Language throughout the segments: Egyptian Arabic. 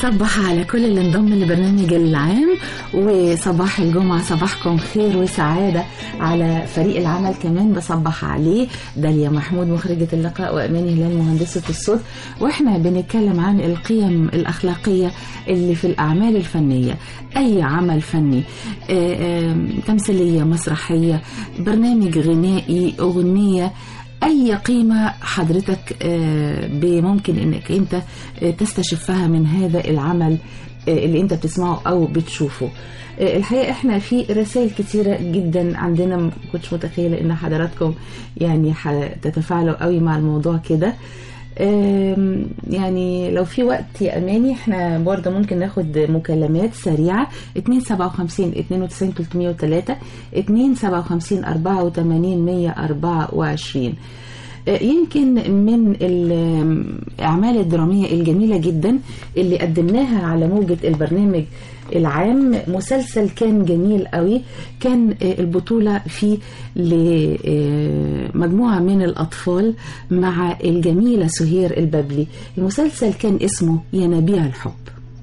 بصبح على كل اللي انضم لبرنامج العام وصباح الجمعة صباحكم خير وسعادة على فريق العمل كمان بصبح عليه داليا محمود مخرجة اللقاء وأماني هلال مهندسة الصوت وإحنا بنتكلم عن القيم الأخلاقية اللي في الأعمال الفنية أي عمل فني آه، آه، تمثيلية مسرحية برنامج غنائي أغنية اي قيمه حضرتك آه، ممكن انك انت آه، تستشفها من هذا العمل آه، اللي انت بتسمعه او بتشوفه آه، الحقيقه احنا في رسائل كتيره جدا عندنا ما كنتش متخيله ان حضراتكم يعني هتتفاعلوا قوي مع الموضوع كده آم، يعني لو في وقت يا اماني احنا برضه ممكن ناخد مكالمات سريعه 257 92 303 257 84 124 آه، يمكن من الأعمال الدرامية الجميلة جدا اللي قدمناها على موجة البرنامج العام مسلسل كان جميل قوي كان آه، البطولة فيه لمجموعة من الأطفال مع الجميلة سهير الببلي المسلسل كان اسمه ينابيع الحب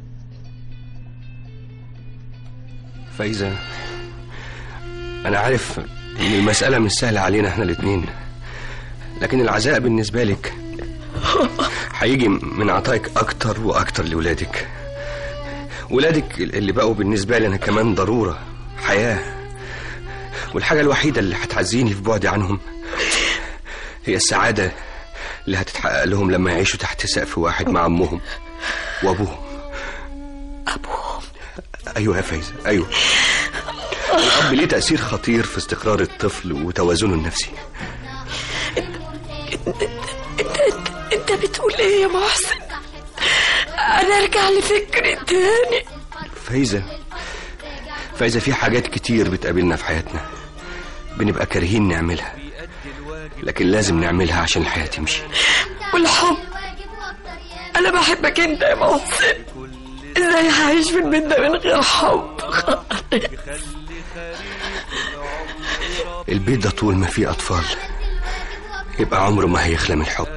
فايزة أنا عارف إن المسألة مش سهلة علينا إحنا الاتنين لكن العزاء بالنسبة لك هيجي من عطائك أكتر وأكتر لولادك ولادك اللي بقوا بالنسبة لي أنا كمان ضرورة حياة والحاجة الوحيدة اللي هتعزيني في بعدي عنهم هي السعادة اللي هتتحقق لهم لما يعيشوا تحت سقف واحد مع أمهم وأبوهم أبوهم ايوه يا فايزه ايوه الاب ليه تاثير خطير في استقرار الطفل وتوازنه النفسي انت انت انت بتقول ايه يا محسن انا ارجع لفكري تاني فايزه فايزه في حاجات كتير بتقابلنا في حياتنا بنبقى كارهين نعملها لكن لازم نعملها عشان الحياه تمشي والحب انا بحبك انت يا محسن ازاي هعيش في البيت ده من غير حب البيت ده طول ما فيه اطفال يبقى عمره ما هيخلى من الحب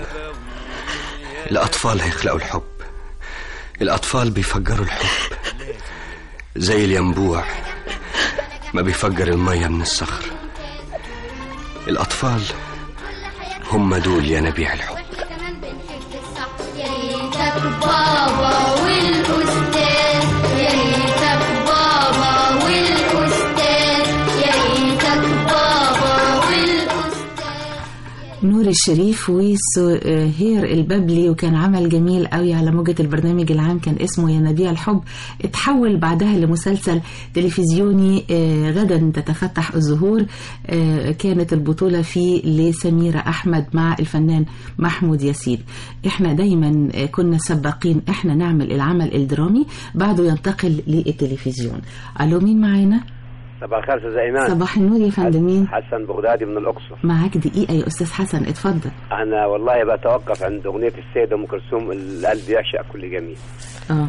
الاطفال هيخلقوا الحب الاطفال بيفجروا الحب زي الينبوع ما بيفجر الميه من الصخر الاطفال هم دول ينابيع الحب يا ريتك بابا والاستاذ يا ريتك بابا والاستاذ يا ريتك بابا والاستاذ نور الشريف وسهير الببلي وكان عمل جميل قوي على موجة البرنامج العام كان اسمه ينابيع الحب اتحول بعدها لمسلسل تلفزيوني آه، غدا تتفتح الزهور آه، كانت البطولة فيه لسميرة أحمد مع الفنان محمود ياسين احنا دايما آه، كنا سباقين احنا نعمل العمل الدرامي بعده ينتقل للتلفزيون الو مين معانا صباح الخير استاذ ايمان صباح النور يا فندم مين حسن بغدادي من الاقصر معاك دقيقة يا أستاذ حسن اتفضل انا والله بتوقف عند اغنيه السيده ام كلثوم القلب يعشق كل جميل اه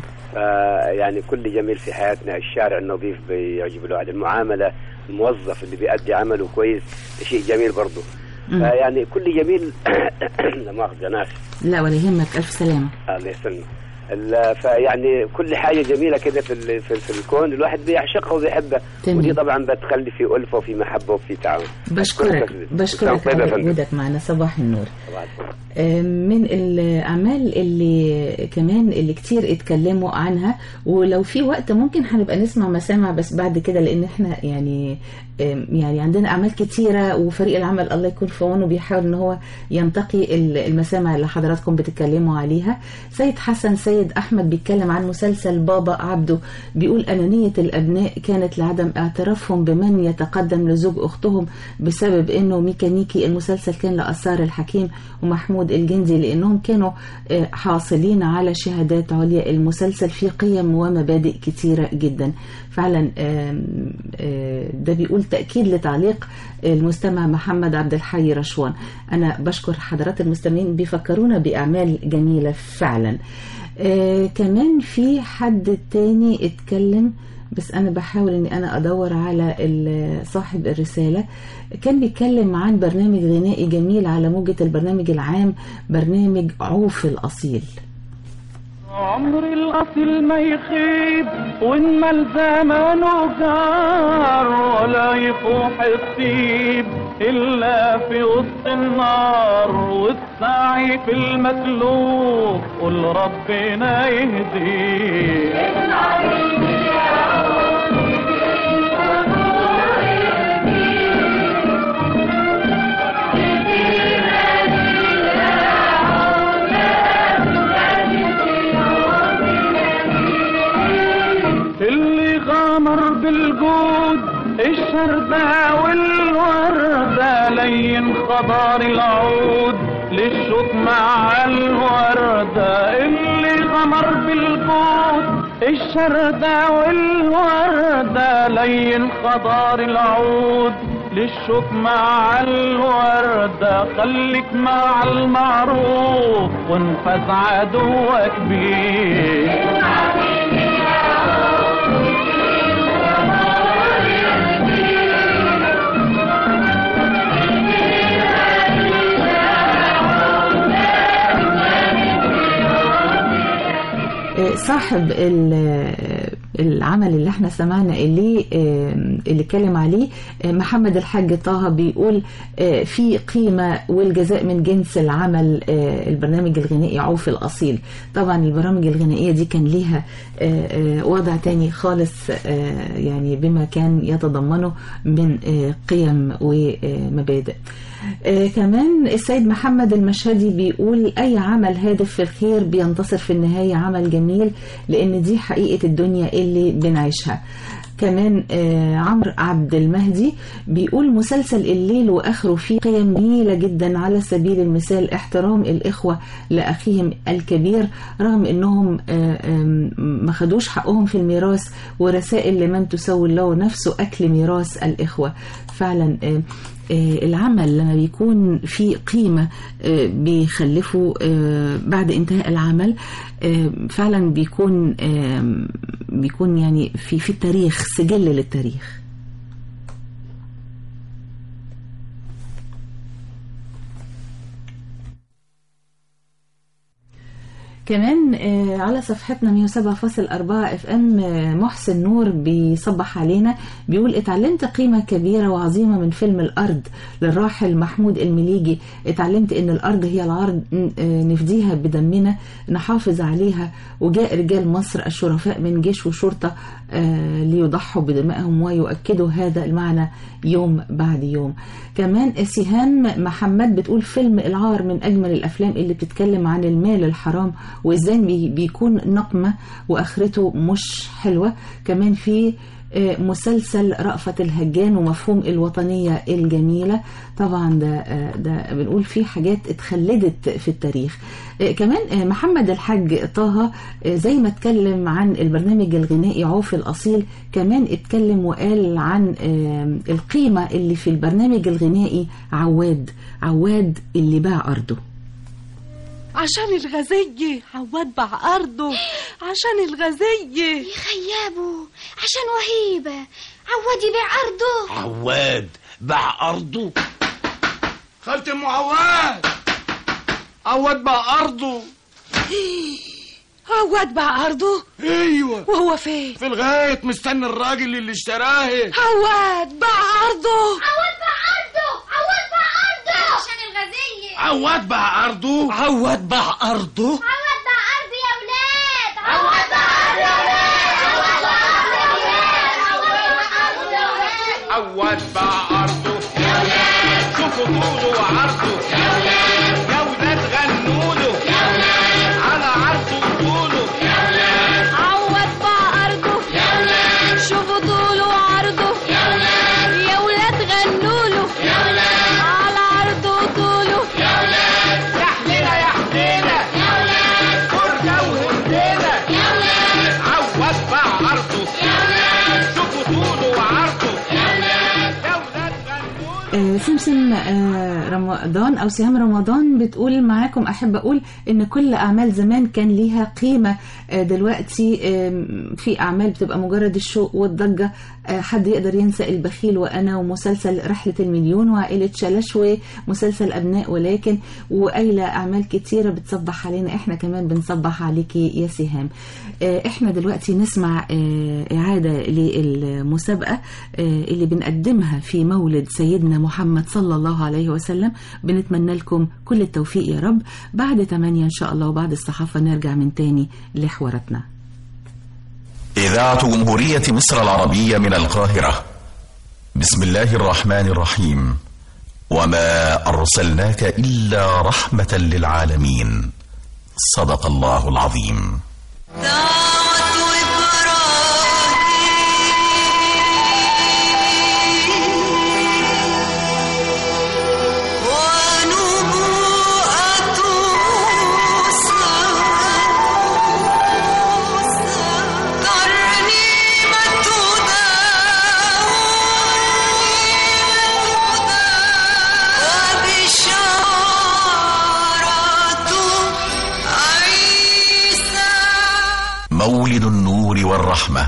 ف- يعني كل جميل في حياتنا الشارع النظيف بيعجب الواحد المعامله الموظف اللي بيأدي عمله كويس شيء جميل برضه مم. فيعني كل جميل لا مؤاخذه انا اسف لا ولا يهمك ألف سلامة الله يسلمك ال- فيعني كل حاجه جميله كده في ال- في, في الكون الواحد بيعشقها وبيحبها تمام. ودي طبعا بتخلي في الفه وفي محبه وفي تعاون بشكرك أشكرك. بشكرك طيب يا على فندم. وجودك معنا صباح النور طبعاً. آه، من الأعمال اللي كمان اللي كتير اتكلموا عنها ولو في وقت ممكن هنبقى نسمع مسامع بس بعد كده لأن احنا يعني آم، يعني عندنا أعمال كتيرة وفريق العمل الله يكون في عونه بيحاول إن هو ينتقي ال- المسامع اللي حضراتكم بتتكلموا عليها سيد حسن سيد أحمد بيتكلم عن مسلسل بابا عبده بيقول أنانية الأبناء كانت لعدم اعترافهم بمن يتقدم لزوج أختهم بسبب إنه ميكانيكي المسلسل كان لأسار الحكيم ومحمود الجندي لأنهم كانوا آه، حاصلين على شهادات عليا المسلسل فيه قيم ومبادئ كتيرة جدا فعلا آم، آه، ده بيقول تأكيد لتعليق المستمع محمد عبد الحي رشوان أنا بشكر حضرات المستمعين بيفكرونا بأعمال جميلة فعلا آه كمان في حد تاني اتكلم بس انا بحاول اني انا ادور على ال- صاحب الرسالة كان بيتكلم عن برنامج غنائي جميل على موجة البرنامج العام برنامج عوف الاصيل عمر الأصيل ما يخيب وإن ما زمانه جار ولا يفوح الطيب إلا في وسط النار والسعي في المسلوب قل ربنا يهديه اللي غامر بالجود الشردة والوردة لين خضار العود للشوك مع الوردة اللي غمر بالجود الشردة والوردة لين خضار العود للشوك مع الوردة خليك مع المعروف وانفذ عدوك بيه آه، صاحب ال- العمل اللي احنا سمعنا اللي اللي اتكلم عليه آه، محمد الحاج طه بيقول آه، في قيمة والجزاء من جنس العمل آه، البرنامج الغنائي عوف الأصيل طبعا البرامج الغنائية دي كان ليها آه، آه، وضع تاني خالص آه، يعني بما كان يتضمنه من آه، قيم ومبادئ آه كمان السيد محمد المشهدي بيقول أي عمل هادف في الخير بينتصر في النهاية عمل جميل لأن دي حقيقة الدنيا اللي بنعيشها كمان آه عمرو عبد المهدي بيقول مسلسل الليل واخره فيه قيم جميله جدا على سبيل المثال احترام الاخوه لاخيهم الكبير رغم انهم آه آم، ما خدوش حقهم في الميراث ورسائل لمن تسوي الله نفسه اكل ميراث الاخوه فعلا آه آه، العمل لما بيكون في قيمة آه، بيخلفه آه، بعد انتهاء العمل آه، فعلا بيكون آه، بيكون يعني في في التاريخ سجل للتاريخ كمان آه، على صفحتنا 107.4 اف ام محسن نور بيصبح علينا بيقول اتعلمت قيمة كبيرة وعظيمة من فيلم الأرض للراحل محمود المليجي اتعلمت ان الأرض هي العرض ن- آه، نفديها بدمنا نحافظ عليها وجاء رجال مصر الشرفاء من جيش وشرطة آه، ليضحوا بدمائهم ويؤكدوا هذا المعنى يوم بعد يوم كمان سهام محمد بتقول فيلم العار من أجمل الأفلام اللي بتتكلم عن المال الحرام وإزاي بي- بيكون نقمة وآخرته مش حلوة كمان في آه، مسلسل رأفت الهجان ومفهوم الوطنية الجميلة طبعا ده آه، ده بنقول فيه حاجات اتخلدت في التاريخ آه، كمان آه، محمد الحاج طه آه، زي ما اتكلم عن البرنامج الغنائي عوف الأصيل كمان اتكلم وقال عن آه، القيمة اللي في البرنامج الغنائي عواد عواد اللي باع أرضه عشان الغزية عواد باع أرضه عشان الغزية يا خيابو عشان وهيبة عواد يبيع أرضه عواد باع أرضه خالتي ام عواد عواد بقى ارضه عواد باع أرضه ايوه وهو فين في الغاية مستني الراجل اللي اشتراه عواد باع أرضه عواد باع أرضه عواد باع أرضه عشان الغزية عواد بقى ارضه عواد باع أرضه عواد باع أرض يا ولاد عواد باع أرض يا ولاد عواد باع أرض يا ولاد عواد باع أرض يا ولاد عواد بقى ارضه يا ولاد شوفوا طوله وعرضه يا ولاد يا ولاد غنوا له يا ولاد على عرضه وطوله يا ولاد عوض باع أرضه يا ولاد شوفوا طوله وعرضه يا ولاد يا ولاد غنوا له يا ولاد على عرضه وطوله يا ولاد يا حلينا يا حلينا يا ولاد آه، سمسم آه، رمضان او سهام رمضان بتقول معاكم احب اقول ان كل اعمال زمان كان ليها قيمه آه، دلوقتي آم، في اعمال بتبقى مجرد الشوق والضجه آه، حد يقدر ينسى البخيل وانا ومسلسل رحله المليون وعائله شلش ومسلسل ابناء ولكن وقايله اعمال كتيره بتصبح علينا احنا كمان بنصبح عليكي يا سهام آه، احنا دلوقتي نسمع آه، اعاده للمسابقه آه، اللي بنقدمها في مولد سيدنا محمد صلى الله عليه وسلم بنتمنى لكم كل التوفيق يا رب بعد 8 ان شاء الله وبعد الصحافه نرجع من تاني لحواراتنا إذاعة جمهورية مصر العربية من القاهرة بسم الله الرحمن الرحيم وما أرسلناك إلا رحمة للعالمين صدق الله العظيم مولد النور والرحمة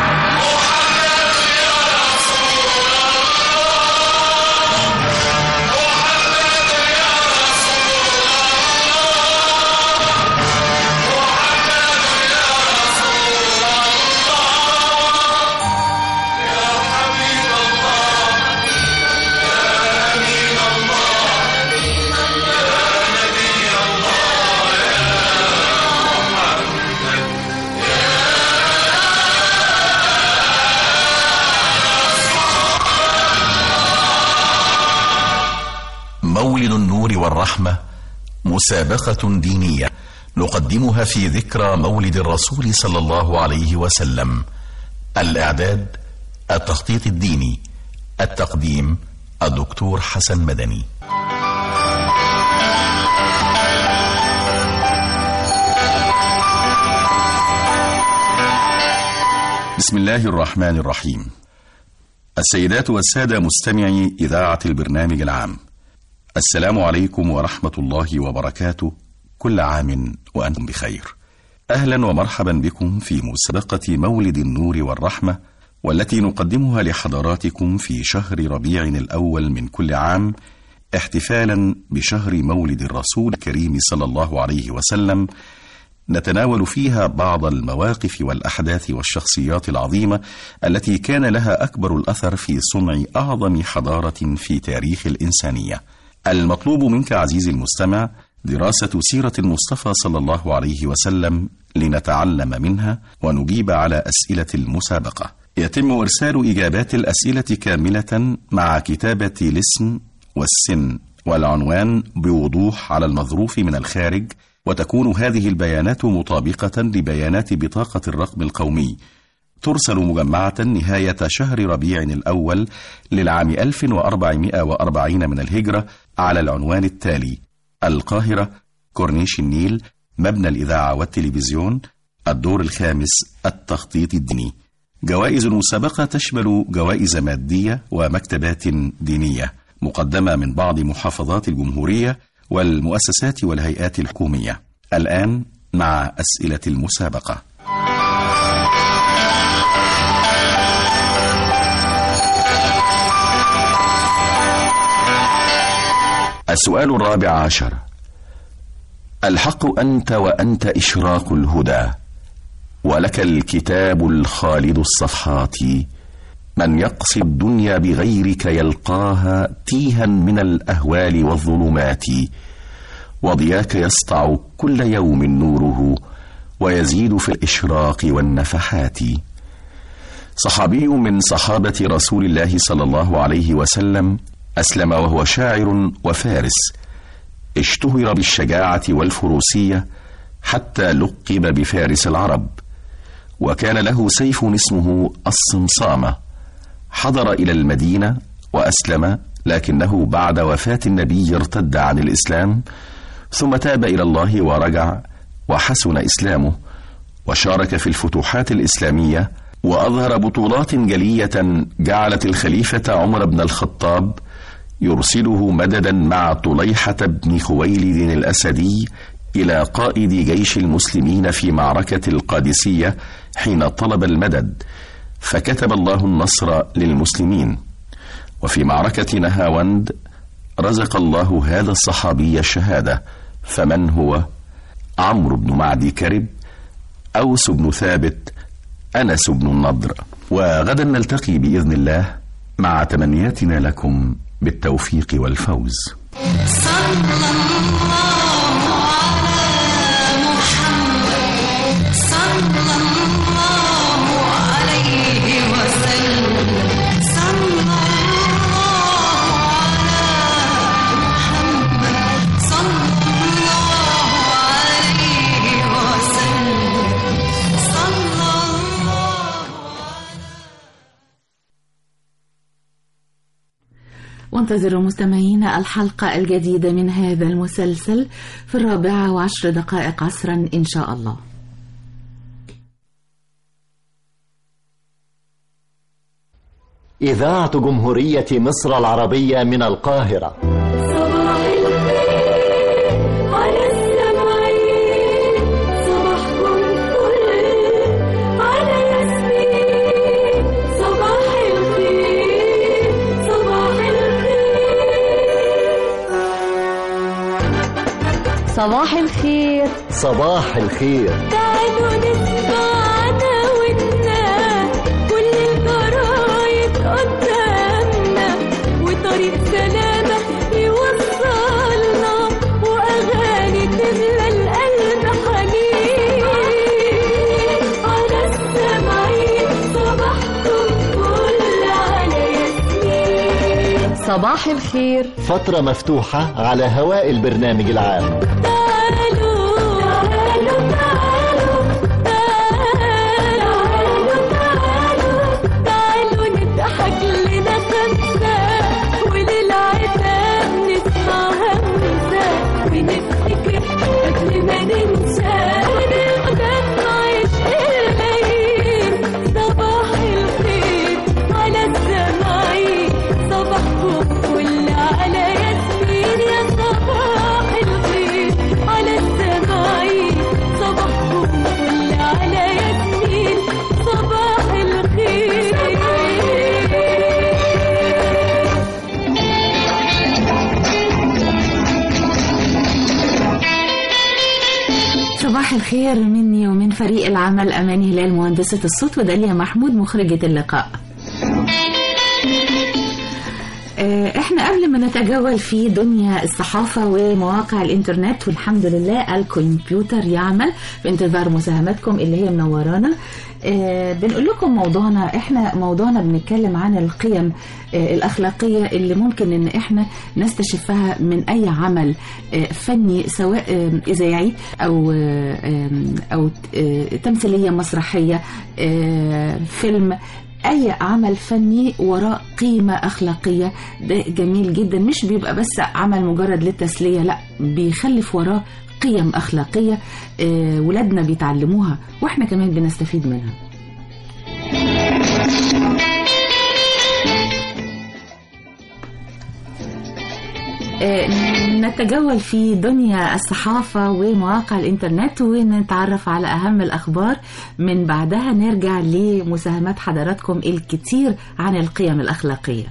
مولد النور والرحمة مسابقة دينية نقدمها في ذكرى مولد الرسول صلى الله عليه وسلم الإعداد التخطيط الديني التقديم الدكتور حسن مدني بسم الله الرحمن الرحيم السيدات والسادة مستمعي إذاعة البرنامج العام السلام عليكم ورحمة الله وبركاته كل عام وأنتم بخير أهلا ومرحبا بكم في مسابقة مولد النور والرحمة والتي نقدمها لحضراتكم في شهر ربيع الأول من كل عام احتفالا بشهر مولد الرسول الكريم صلى الله عليه وسلم نتناول فيها بعض المواقف والأحداث والشخصيات العظيمة التي كان لها أكبر الأثر في صنع أعظم حضارة في تاريخ الإنسانية المطلوب منك عزيزي المستمع دراسة سيرة المصطفى صلى الله عليه وسلم لنتعلم منها ونجيب على أسئلة المسابقة. يتم إرسال إجابات الأسئلة كاملة مع كتابة الاسم والسن والعنوان بوضوح على المظروف من الخارج وتكون هذه البيانات مطابقة لبيانات بطاقة الرقم القومي ترسل مجمعة نهاية شهر ربيع الأول للعام 1440 من الهجرة على العنوان التالي القاهرة كورنيش النيل مبنى الإذاعة والتلفزيون الدور الخامس التخطيط الديني جوائز المسابقة تشمل جوائز مادية ومكتبات دينية مقدمة من بعض محافظات الجمهورية والمؤسسات والهيئات الحكومية الآن مع أسئلة المسابقة السؤال الرابع عشر الحق أنت وأنت إشراق الهدى ولك الكتاب الخالد الصفحات من يقصد الدنيا بغيرك يلقاها تيها من الأهوال والظلمات وضياك يسطع كل يوم نوره ويزيد في الإشراق والنفحات صحابي من صحابة رسول الله صلى الله عليه وسلم أسلم وهو شاعر وفارس اشتهر بالشجاعة والفروسية حتى لقب بفارس العرب وكان له سيف اسمه الصمصامة حضر إلى المدينة وأسلم لكنه بعد وفاة النبي ارتد عن الإسلام ثم تاب إلى الله ورجع وحسن إسلامه وشارك في الفتوحات الإسلامية وأظهر بطولات جلية جعلت الخليفة عمر بن الخطاب يرسله مددا مع طليحة بن خويلد الأسدي إلى قائد جيش المسلمين في معركة القادسية حين طلب المدد فكتب الله النصر للمسلمين وفي معركة نهاوند رزق الله هذا الصحابي الشهادة فمن هو عمرو بن معدي كرب أوس بن ثابت أنس بن النضر وغدا نلتقي بإذن الله مع تمنياتنا لكم بالتوفيق والفوز صلى الله على محمد صلى الله عليه وسلم صلى الله على محمد صلى الله عليه وسلم صلى الله وانتظروا مستمعينا الحلقة الجديدة من هذا المسلسل في الرابعة وعشر دقائق عصرا إن شاء الله إذاعة جمهورية مصر العربية من القاهرة صباح الخير على السمعين صباحكم فل على ياسمين صباح الخير صباح الخير صباح الخير صباح الخير تعالوا نسمع عناويننا كل الجرايد قدامنا وطريق سلامة يوصلنا وأغاني تملى القلب حنين على السمعين صباحكم فل على ياسمين صباح الخير فترة مفتوحة على هواء البرنامج العام تعالوا تعالوا تعالوا تعالوا تعالوا تعالوا نضحك لنا خمسة وللعتاب نسمع همسة ونفتكر قبل ما ننسى ونقدر نعيش الليل صباح الخير على السماعين صباحكم فل على ياسمين يا صباح الخير على السماعين صباحكم فل على ياسمين صباح الخير صباح الخير مني ومن فريق العمل أماني هلال مهندسة الصوت وداليا محمود مخرجة اللقاء آه، احنا قبل ما نتجول في دنيا الصحافة ومواقع الانترنت والحمد لله الكمبيوتر يعمل في انتظار مساهماتكم اللي هي منورانا آه، بنقول لكم موضوعنا احنا موضوعنا بنتكلم عن القيم آه، الأخلاقية اللي ممكن ان احنا نستشفها من اي عمل آه، فني سواء آه، اذاعي او آه، آم، او آه، تمثيلية مسرحية آه، فيلم اي عمل فني وراه قيمه اخلاقيه ده جميل جدا مش بيبقى بس عمل مجرد للتسليه لا بيخلف وراه قيم اخلاقيه آه، ولادنا بيتعلموها واحنا كمان بنستفيد منها آه، نتجول في دنيا الصحافة ومواقع الإنترنت ونتعرف على أهم الأخبار من بعدها نرجع لمساهمات حضراتكم الكتير عن القيم الأخلاقية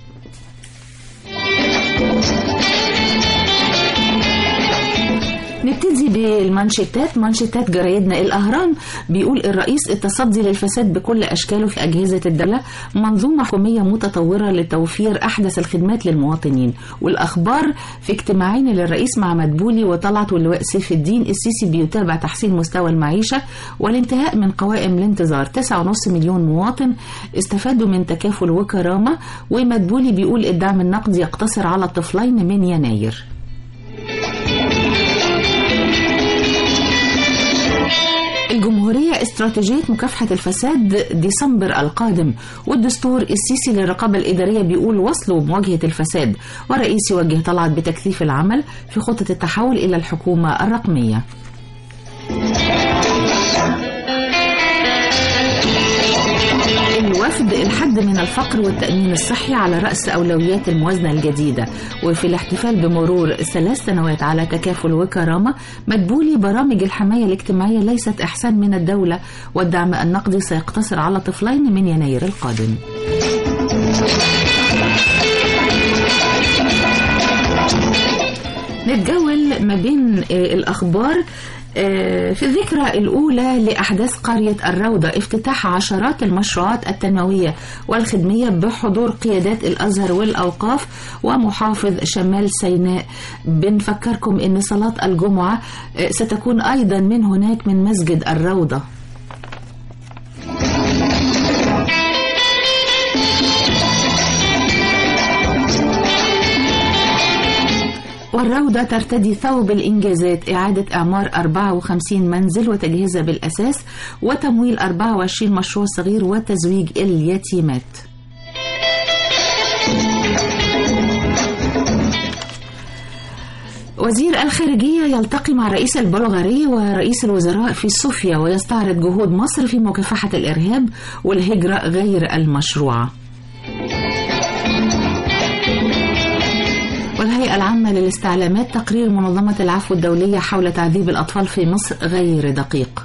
نبتدي بالمانشيتات مانشيتات جرايدنا الأهرام بيقول الرئيس التصدي للفساد بكل أشكاله في أجهزة الدولة منظومة حكومية متطورة لتوفير أحدث الخدمات للمواطنين والأخبار في اجتماعين للرئيس مع مدبولي وطلعت واللواء سيف الدين السيسي بيتابع تحسين مستوى المعيشة والانتهاء من قوائم الانتظار 9.5 مليون مواطن استفادوا من تكافل وكرامة ومدبولي بيقول الدعم النقدي يقتصر على الطفلين من يناير الجمهورية استراتيجية مكافحة الفساد ديسمبر القادم والدستور السيسي للرقابة الإدارية بيقول وصلوا مواجهة الفساد ورئيس يوجه طلعت بتكثيف العمل في خطة التحول إلى الحكومة الرقمية الوفد خفض الحد من الفقر والتأمين الصحي على رأس أولويات الموازنة الجديدة وفي الاحتفال بمرور ثلاث سنوات على تكافل وكرامة مدبولي برامج الحماية الاجتماعية ليست إحسان من الدولة والدعم النقدي سيقتصر على طفلين من يناير القادم نتجول ما بين آه، الأخبار آه، في الذكرى الأولى لأحداث قرية الروضة افتتاح عشرات المشروعات التنموية والخدمية بحضور قيادات الأزهر والأوقاف ومحافظ شمال سيناء بنفكركم أن صلاة الجمعة آه، ستكون أيضا من هناك من مسجد الروضة والروضة ترتدي ثوب الإنجازات إعادة إعمار 54 منزل وتجهيزها بالأساس وتمويل 24 مشروع صغير وتزويج اليتيمات وزير الخارجية يلتقي مع رئيس البلغاري ورئيس الوزراء في صوفيا ويستعرض جهود مصر في مكافحة الإرهاب والهجرة غير المشروعة والهيئة العامة للاستعلامات تقرير منظمة العفو الدولية حول تعذيب الأطفال في مصر غير دقيق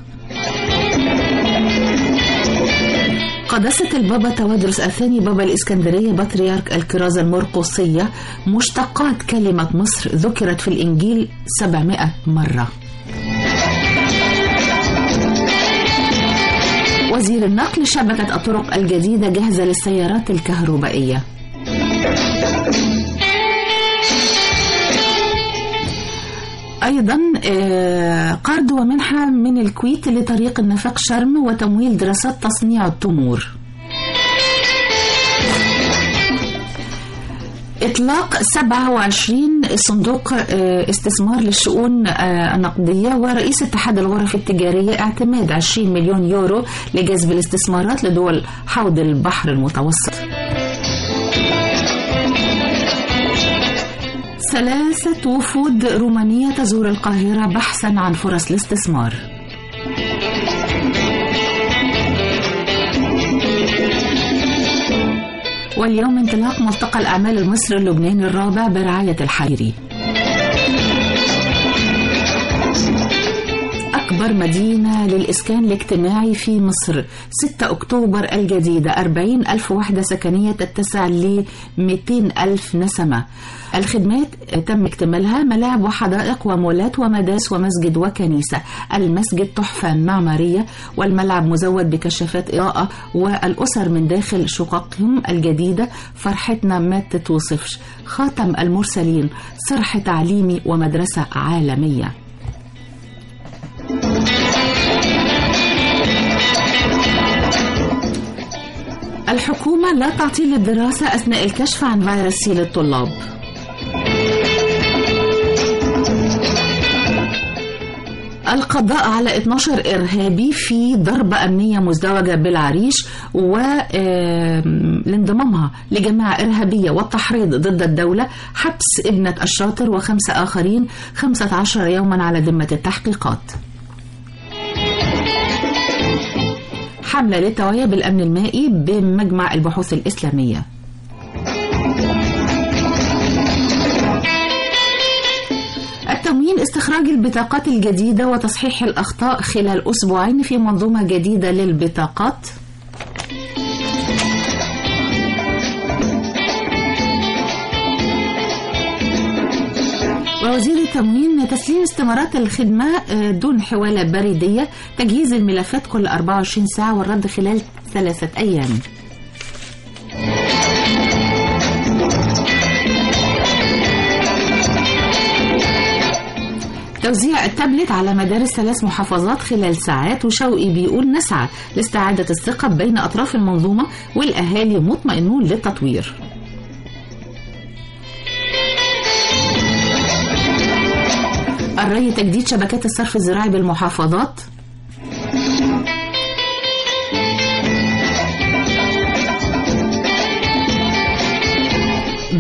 قداسة البابا توادرس الثاني بابا الإسكندرية بطريرك الكرازة المرقصية مشتقات كلمة مصر ذكرت في الإنجيل 700 مرة وزير النقل شبكة الطرق الجديدة جاهزة للسيارات الكهربائية أيضا آه، قرض ومنحة من الكويت لطريق النفق شرم وتمويل دراسات تصنيع التمور إطلاق 27 صندوق آه، استثمار للشؤون آه، النقدية ورئيس اتحاد الغرف التجارية اعتماد 20 مليون يورو لجذب الاستثمارات لدول حوض البحر المتوسط ثلاثة وفود رومانية تزور القاهرة بحثا عن فرص الاستثمار واليوم انطلاق ملتقى الأعمال المصري اللبناني الرابع برعاية الحريري أكبر مدينة للإسكان الاجتماعي في مصر 6 أكتوبر الجديدة 40 ألف وحدة سكنية تتسع ل 200 ألف نسمة الخدمات تم اكتمالها ملاعب وحدائق ومولات ومدارس ومسجد وكنيسة المسجد تحفة معمارية والملعب مزود بكشافات إضاءة والأسر من داخل شققهم الجديدة فرحتنا ما تتوصفش خاتم المرسلين صرح تعليمي ومدرسة عالمية الحكومة لا تعطيل الدراسة أثناء الكشف عن فيروس سي للطلاب القضاء على 12 إرهابي في ضربة أمنية مزدوجة بالعريش ولانضمامها لجماعة إرهابية والتحريض ضد الدولة حبس ابنة الشاطر وخمسة آخرين 15 يوما على ذمة التحقيقات حملة للتوعية بالأمن المائي بمجمع البحوث الإسلامية التموين استخراج البطاقات الجديدة وتصحيح الأخطاء خلال أسبوعين في منظومة جديدة للبطاقات ووزير التموين تسليم استمارات الخدمة آه، دون حوالة بريدية تجهيز الملفات كل 24 ساعة والرد خلال ثلاثة أيام توزيع التابلت على مدارس ثلاث محافظات خلال ساعات وشوقي بيقول نسعى لاستعادة الثقة بين أطراف المنظومة والأهالي مطمئنون للتطوير الري تجديد شبكات الصرف الزراعي بالمحافظات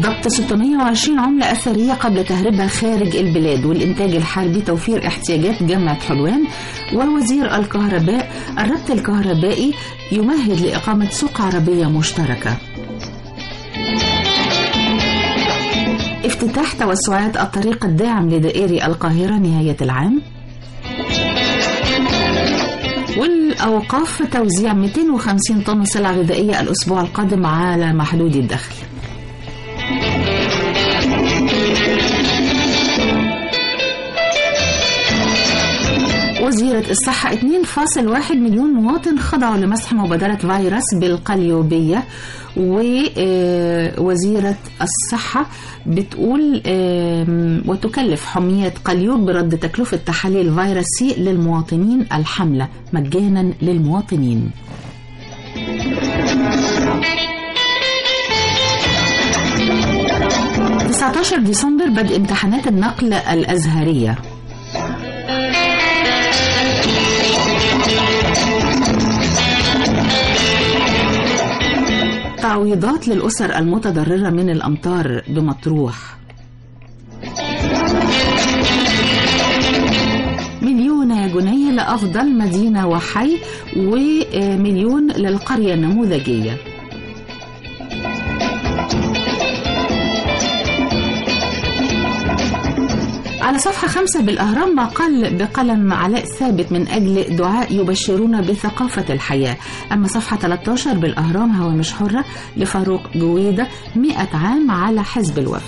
ضبط 620 عملة أثرية قبل تهريبها خارج البلاد والإنتاج الحربي توفير احتياجات جامعة حلوان ووزير الكهرباء الربط الكهربائي يمهد لإقامة سوق عربية مشتركة افتتاح توسعات الطريق الداعم لدائري القاهرة نهاية العام والأوقاف توزيع 250 طن سلع غذائية الأسبوع القادم على محدود الدخل وزيرة الصحة 2.1 مليون مواطن خضعوا لمسح مبادرة فيروس بالقليوبية ووزيرة الصحة بتقول آم، وتكلف حمية قليوب برد تكلفة تحاليل فيروس سي للمواطنين الحملة مجانا للمواطنين 19 ديسمبر بدء امتحانات النقل الأزهرية تعويضات للأسر المتضررة من الأمطار بمطروح مليون جنيه لأفضل مدينة وحي ومليون للقرية النموذجية على صفحة خمسة بالأهرام ما قال بقلم علاء ثابت من أجل دعاء يبشرون بثقافة الحياة أما صفحة 13 بالأهرام هوامش حرة لفاروق جويدة 100 عام على حزب الوفد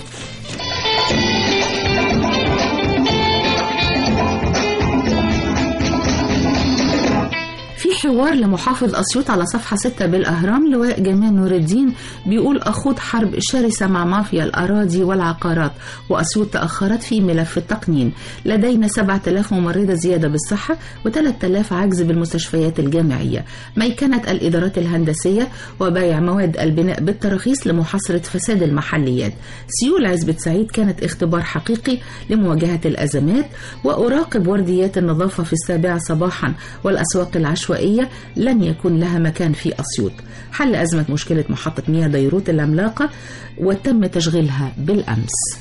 في حوار لمحافظ أسيوط على صفحة 6 بالأهرام لواء جمال نور الدين بيقول أخوض حرب شرسة مع مافيا الأراضي والعقارات وأسيوط تأخرت في ملف التقنين لدينا 7000 ممرضة زيادة بالصحة و3000 عجز بالمستشفيات الجامعية ميكنة الإدارات الهندسية وبيع مواد البناء بالتراخيص لمحاصرة فساد المحليات سيول عزبة سعيد كانت اختبار حقيقي لمواجهة الأزمات وأراقب ورديات النظافة في السابعة صباحا والأسواق العشوائية لن يكون لها مكان في أسيوط حل أزمة مشكلة محطة مياه ديروت العملاقة وتم تشغيلها بالأمس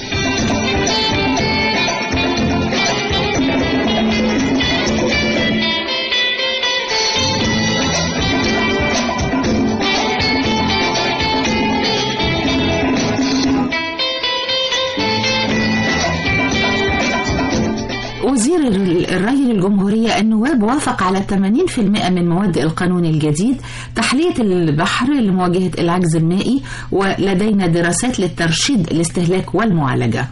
وزير الري للجمهورية النواب وافق على 80% من مواد القانون الجديد تحلية البحر لمواجهة العجز المائي ولدينا دراسات للترشيد الاستهلاك والمعالجة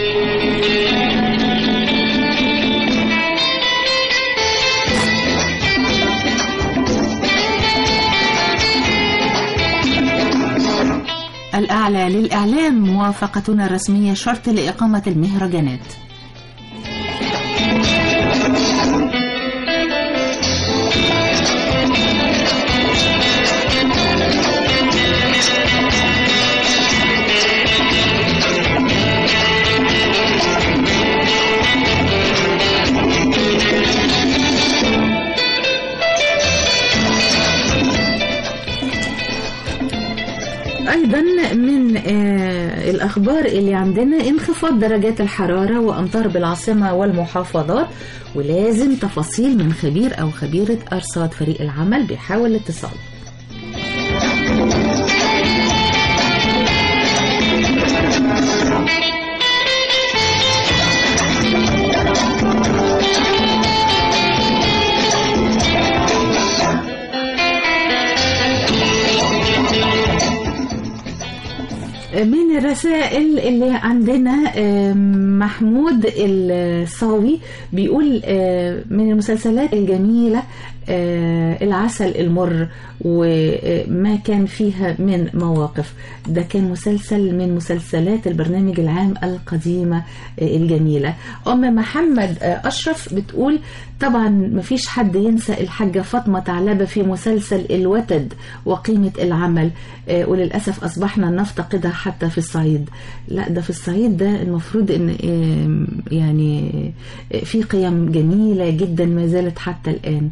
الأعلى للإعلام موافقتنا الرسمية شرط لإقامة المهرجانات أيضا من آه الأخبار اللي عندنا انخفاض درجات الحرارة وأمطار بالعاصمة والمحافظات ولازم تفاصيل من خبير أو خبيرة أرصاد فريق العمل بيحاول الاتصال من الرسائل اللي عندنا آم، محمود الصاوي بيقول آه، من المسلسلات الجميلة آه، العسل المر وما كان فيها من مواقف ده كان مسلسل من مسلسلات البرنامج العام القديمة آه، الجميلة أم محمد آه، أشرف بتقول طبعا مفيش حد ينسى الحاجة فاطمة ثعلبة في مسلسل الوتد وقيمة العمل آه، وللأسف أصبحنا نفتقدها حتى في الصعيد لا ده في الصعيد ده المفروض ان آه، يعني آه، في قيم جميلة جدا ما زالت حتى الآن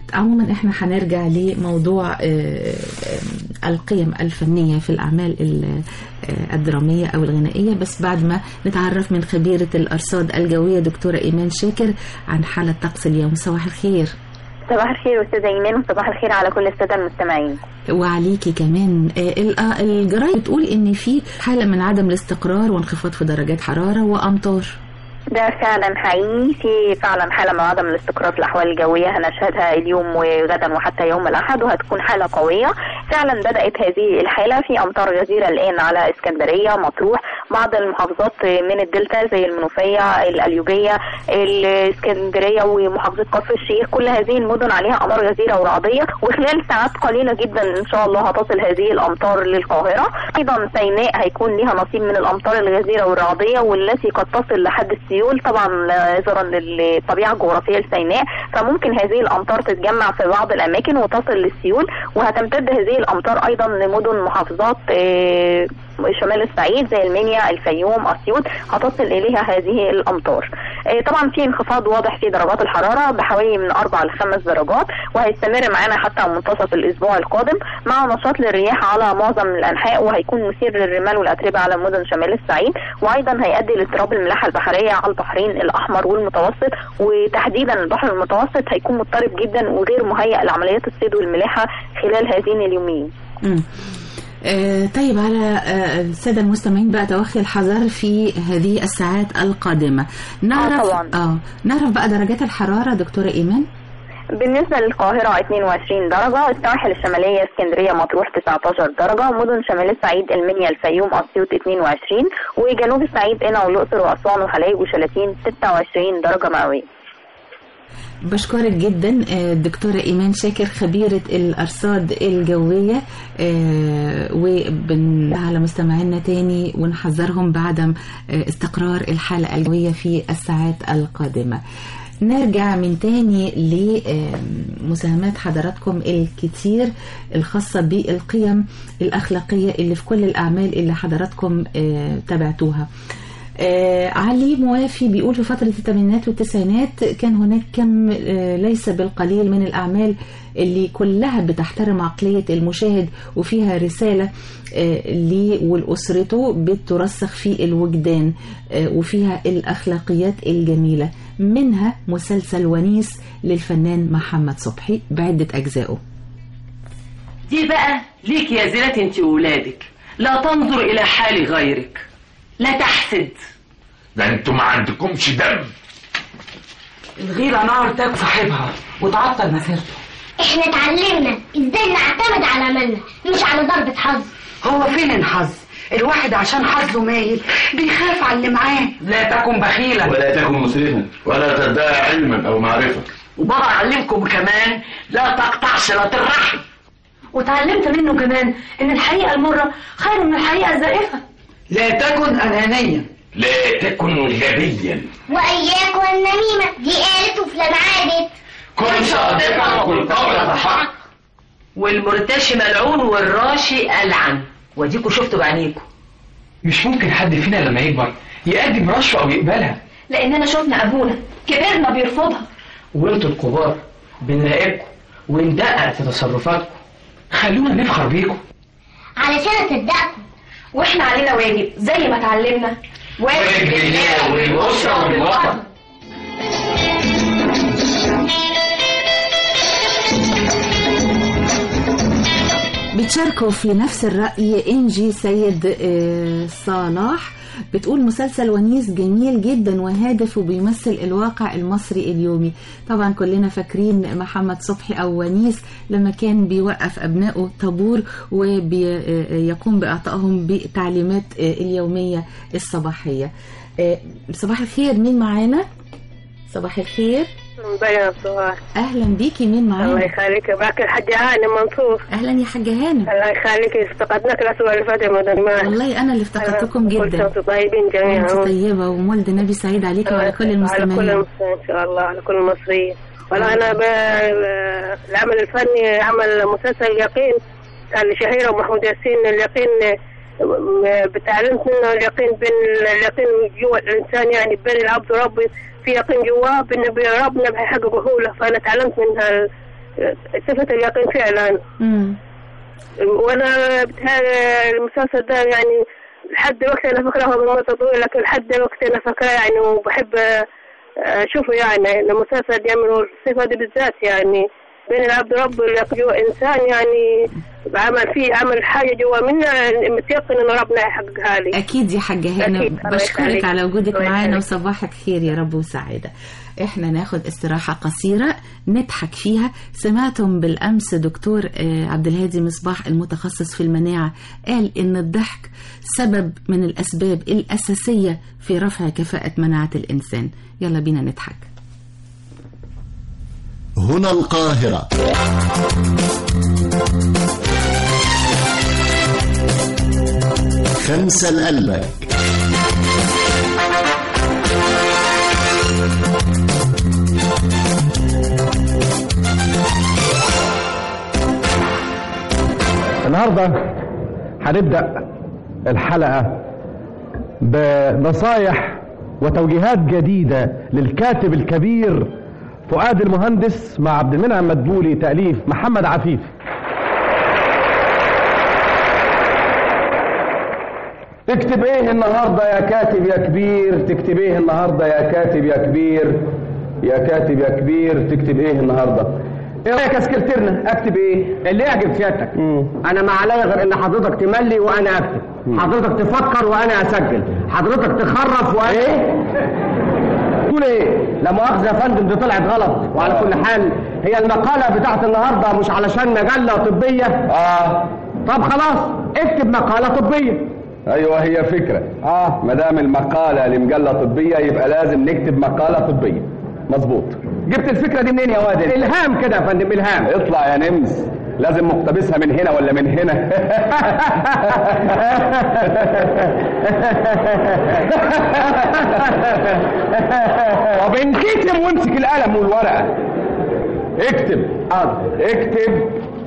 عموما احنا هنرجع لموضوع آه، آه، القيم الفنية في الأعمال ال- آه، الدرامية أو الغنائية بس بعد ما نتعرف من خبيرة الأرصاد الجوية دكتورة إيمان شاكر عن حالة طقس اليوم صباح الخير صباح الخير استاذه ايمان وصباح الخير على كل الساده المستمعين وعليكي كمان آه، ال- آه، الجرايد بتقول ان في حالة من عدم الاستقرار وانخفاض في درجات حرارة وأمطار ده فعلا حقيقي في فعلا حاله من عدم الاستقرار في الاحوال الجويه هنشهدها اليوم وغدا وحتى يوم الاحد وهتكون حاله قويه فعلا بدات هذه الحاله في امطار غزيره الان على اسكندريه مطروح بعض المحافظات من الدلتا زي المنوفيه القليوبيه الاسكندريه ومحافظه كفر الشيخ كل هذه المدن عليها امطار غزيره ورعديه وخلال ساعات قليله جدا ان شاء الله هتصل هذه الامطار للقاهره ايضا سيناء هيكون لها نصيب من الامطار الغزيره والرعديه والتي قد تصل لحد السيول طبعا نظرا للطبيعه الجغرافيه لسيناء فممكن هذه الامطار تتجمع في بعض الاماكن وتصل للسيول وهتمتد هذه الامطار ايضا لمدن محافظات آه، شمال الصعيد زي المنيا الفيوم اسيوط هتصل اليها هذه الامطار آه، طبعا في انخفاض واضح في درجات الحراره بحوالي من اربع لخمس درجات وهيستمر معانا حتى منتصف الاسبوع القادم مع نشاط للرياح على معظم الانحاء وهيكون مثير للرمال والاتربه على مدن شمال الصعيد وايضا هيؤدي لاضطراب الملاحه البحريه على البحرين الاحمر والمتوسط وتحديدا البحر المتوسط هيكون مضطرب جدا وغير مهيئ لعمليات الصيد والملاحه خلال هذين اليومين مم. آه، طيب على آه، السادة المستمعين بقى توخي الحذر في هذه الساعات القادمة نعرف طبعاً. اه نعرف بقى درجات الحرارة دكتورة إيمان بالنسبة للقاهرة 22 درجة السواحل الشمالية اسكندرية مطروح 19 درجة مدن شمال الصعيد المنيا الفيوم أسيوط 22 وجنوب الصعيد قنا والأقصر وأسوان وحلايب وشلاتين 26 درجة مئوية بشكرك جدا آه، الدكتورة إيمان شاكر خبيرة الأرصاد الجوية آه، وبن على مستمعينا تاني ونحذرهم بعدم آه، استقرار الحالة الجوية في الساعات القادمة نرجع من تاني لمساهمات حضراتكم الكتير الخاصة بالقيم الأخلاقية اللي في كل الأعمال اللي حضراتكم آه، تابعتوها آه علي موافي بيقول في فترة الثمانينات والتسعينات كان هناك كم آه ليس بالقليل من الأعمال اللي كلها بتحترم عقلية المشاهد وفيها رسالة آه ليه ولأسرته بترسخ في الوجدان آه وفيها الأخلاقيات الجميلة منها مسلسل ونيس للفنان محمد صبحي بعدة أجزائه دي بقى ليك يا زينات انت وولادك لا تنظر الى حال غيرك لا تحسد ده انتوا ما عندكمش دم الغيرة نار تاك صاحبها وتعطل مسيرته احنا اتعلمنا ازاي نعتمد على عملنا مش على ضربة حظ هو فين الحظ الواحد عشان حظه مايل بيخاف على اللي معاه لا تكن بخيلا ولا تكن مسرفا ولا تدعي علما او معرفه وبابا علمكم كمان لا تقطع صلة الرحم وتعلمت منه كمان ان الحقيقة المرة خير من الحقيقة الزائفة لا تكن أنانيا لا تكن غبيا وإياك والنميمة دي قالته في لمعادت كن صادقا وكن قولا بحق والمرتشي ملعون والراشي ألعن وديكوا شفتوا بعينيكوا مش ممكن حد فينا لما يكبر يقدم رشوة أو يقبلها لأننا شفنا أبونا كبرنا بيرفضها وانتوا الكبار بنراقبكم وندقق في تصرفاتكم خلونا نفخر بيكم علشان أصدقكم واحنا علينا واجب زي ما اتعلمنا واجب لله وللأسرة وللوطن بتشاركوا في نفس الرأي إنجي سيد آه، صلاح بتقول مسلسل ونيس جميل جدا وهادف وبيمثل الواقع المصري اليومي طبعا كلنا فاكرين محمد صبحي أو ونيس لما كان بيوقف أبنائه طابور ويقوم بإعطائهم بالتعليمات آه، اليومية الصباحية آه، صباح الخير مين معانا صباح الخير مبين الصباح اهلا بيكي مين معانا الله يخليك معك الحاجة هانم منصور اهلا يا حاجة هانم الله يخليك افتقدناك الاسبوع اللي فات يا مدام ماهر. والله انا اللي افتقدتكم كل جدا سنة وانتم طيبين جميعا وانت طيبة ومولد نبي سعيد عليك وعلى كل على كل المستمعين المسلمين ان شاء الله على كل المصريين والله انا ب... العمل الفني عمل مسلسل اليقين كان لشهيرة ومحمود ياسين اليقين م- بتعلمت منه اليقين بين اليقين جوا الانسان يعني بين العبد وربه في يقين جواه بان ربنا بيحققه له فانا تعلمت منها صفة اليقين فعلا مم. وانا بتهيألي المسلسل ده يعني لحد وقت انا فاكره هو من مدة طويلة لكن لحد وقت انا فاكره يعني وبحب اشوفه يعني المسلسل يعملوا الصفة دي بالذات يعني بين العبد رب واليقين جوا انسان يعني عمل فيه عمل حاجة جوا منه متيقن ان ربنا يحققها لي اكيد يا حاجه هانم أكيد. الله بشكرك يخليك. على وجودك الله معانا يخليك. وصباحك خير يا رب وسعاده احنا ناخد استراحه قصيره نضحك فيها سمعتم بالامس دكتور آه، عبد الهادي مصباح المتخصص في المناعه قال ان الضحك سبب من الاسباب الاساسيه في رفع كفاءه مناعه الانسان يلا بينا نضحك هنا القاهرة خمسة لقلبك النهارده هنبدأ الحلقة بنصايح وتوجيهات جديدة للكاتب الكبير فؤاد المهندس مع عبد المنعم مدبولي تأليف محمد عفيف تكتب ايه النهارده يا كاتب يا كبير تكتب ايه النهارده يا كاتب يا كبير يا كاتب يا كبير تكتب ايه النهارده ايه رايك يا سكرتيرنا اكتب ايه اللي يعجب سيادتك انا ما عليا غير ان حضرتك تملي وانا اكتب حضرتك تفكر وانا اسجل حضرتك تخرف وانا ايه تقول ايه لا مؤاخذه يا فندم دي طلعت غلط وعلى كل حال هي المقاله بتاعت النهارده مش علشان مجله طبيه اه طب خلاص اكتب مقاله طبيه ايوه هي فكره اه ما دام المقاله لمجله طبيه يبقى لازم نكتب مقاله طبيه مظبوط جبت الفكره دي منين يا واد انت؟ الهام كده يا فندم الهام اطلع يا نمس لازم مقتبسها من هنا ولا من هنا طب انكتب وامسك القلم والورقه اكتب اكتب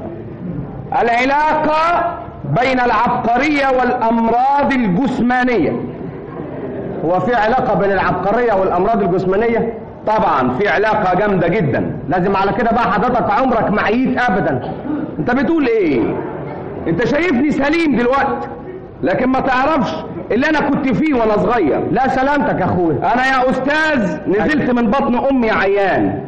العلاقه بين العبقريه والامراض الجسمانيه هو في علاقه بين العبقريه والامراض الجسمانيه طبعا في علاقه جامده جدا لازم على كده بقى حضرتك عمرك ما عييت ابدا انت بتقول ايه انت شايفني سليم دلوقتي لكن ما تعرفش اللي انا كنت فيه وانا صغير لا سلامتك يا اخويا انا يا استاذ نزلت من بطن امي عيان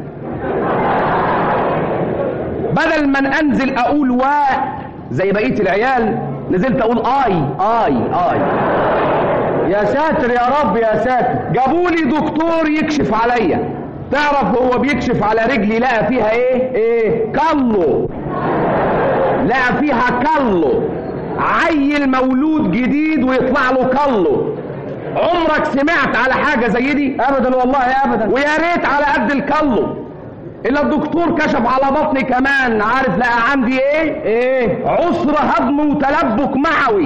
بدل ما انزل اقول واء زي بقيه العيال نزلت اقول اي اي اي يا ساتر يا رب يا ساتر جابوا لي دكتور يكشف عليا تعرف هو بيكشف على رجلي لقى فيها ايه ايه كلو لقى فيها كلو عيل مولود جديد ويطلع له كلو عمرك سمعت على حاجه زي دي ابدا والله ابدا ويا ريت على قد الكلو الا الدكتور كشف على بطني كمان عارف لقى عندي ايه ايه عسر هضم وتلبك معوي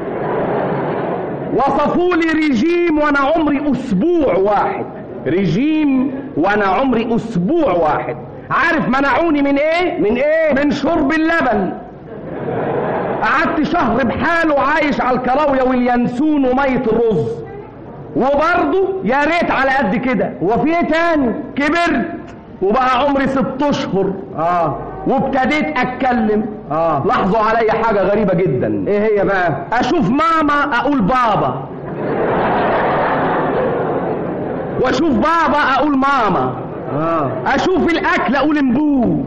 وصفوا لي ريجيم وانا عمري اسبوع واحد ريجيم وانا عمري اسبوع واحد عارف منعوني من ايه من ايه من شرب اللبن قعدت شهر بحاله عايش على الكراويه واليانسون وميه الرز وبرضه يا ريت على قد كده وفي ايه تاني كبرت وبقى عمري ست اشهر اه وابتديت اتكلم اه لاحظوا عليا حاجه غريبه جدا ايه هي بقى اشوف ماما اقول بابا واشوف بابا اقول ماما اه اشوف الاكل اقول مبو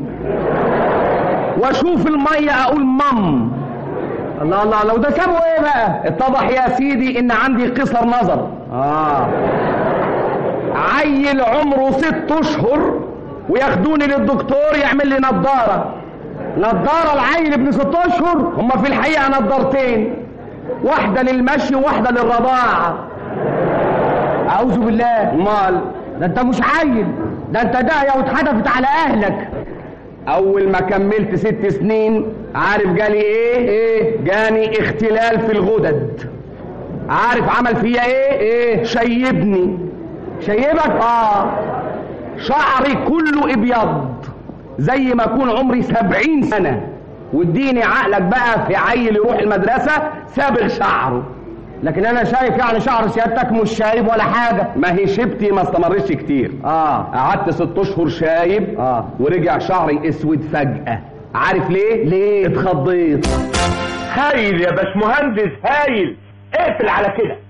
واشوف الميه اقول مم الله الله لو ده سابوا ايه بقى اتضح يا سيدي ان عندي قصر نظر اه عيل عمره ست اشهر وياخدوني للدكتور يعمل لي نظاره نضاره العيل ابن ست اشهر هما في الحقيقه نضارتين واحده للمشي وواحده للرضاعه اعوذ بالله امال ده انت مش عيل ده انت داهيه واتحدفت على اهلك اول ما كملت ست سنين عارف جالي ايه ايه جاني اختلال في الغدد عارف عمل فيا ايه ايه شيبني شيبك اه شعري كله ابيض زي ما اكون عمري سبعين سنة واديني عقلك بقى في عيل يروح المدرسة سابغ شعره لكن انا شايف يعني شعر سيادتك مش شايب ولا حاجه ما هي شبتي ما استمرتش كتير اه قعدت ست اشهر شايب اه ورجع شعري اسود فجأة عارف ليه؟ ليه؟ اتخضيت هايل يا باشمهندس هايل اقفل على كده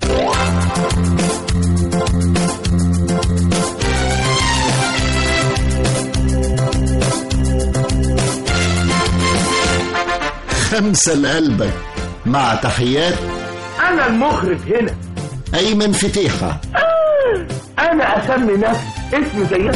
خمسة لقلبك مع تحيات انا المخرج هنا أيمن فتيحة انا اسمي نفسي اسم زيك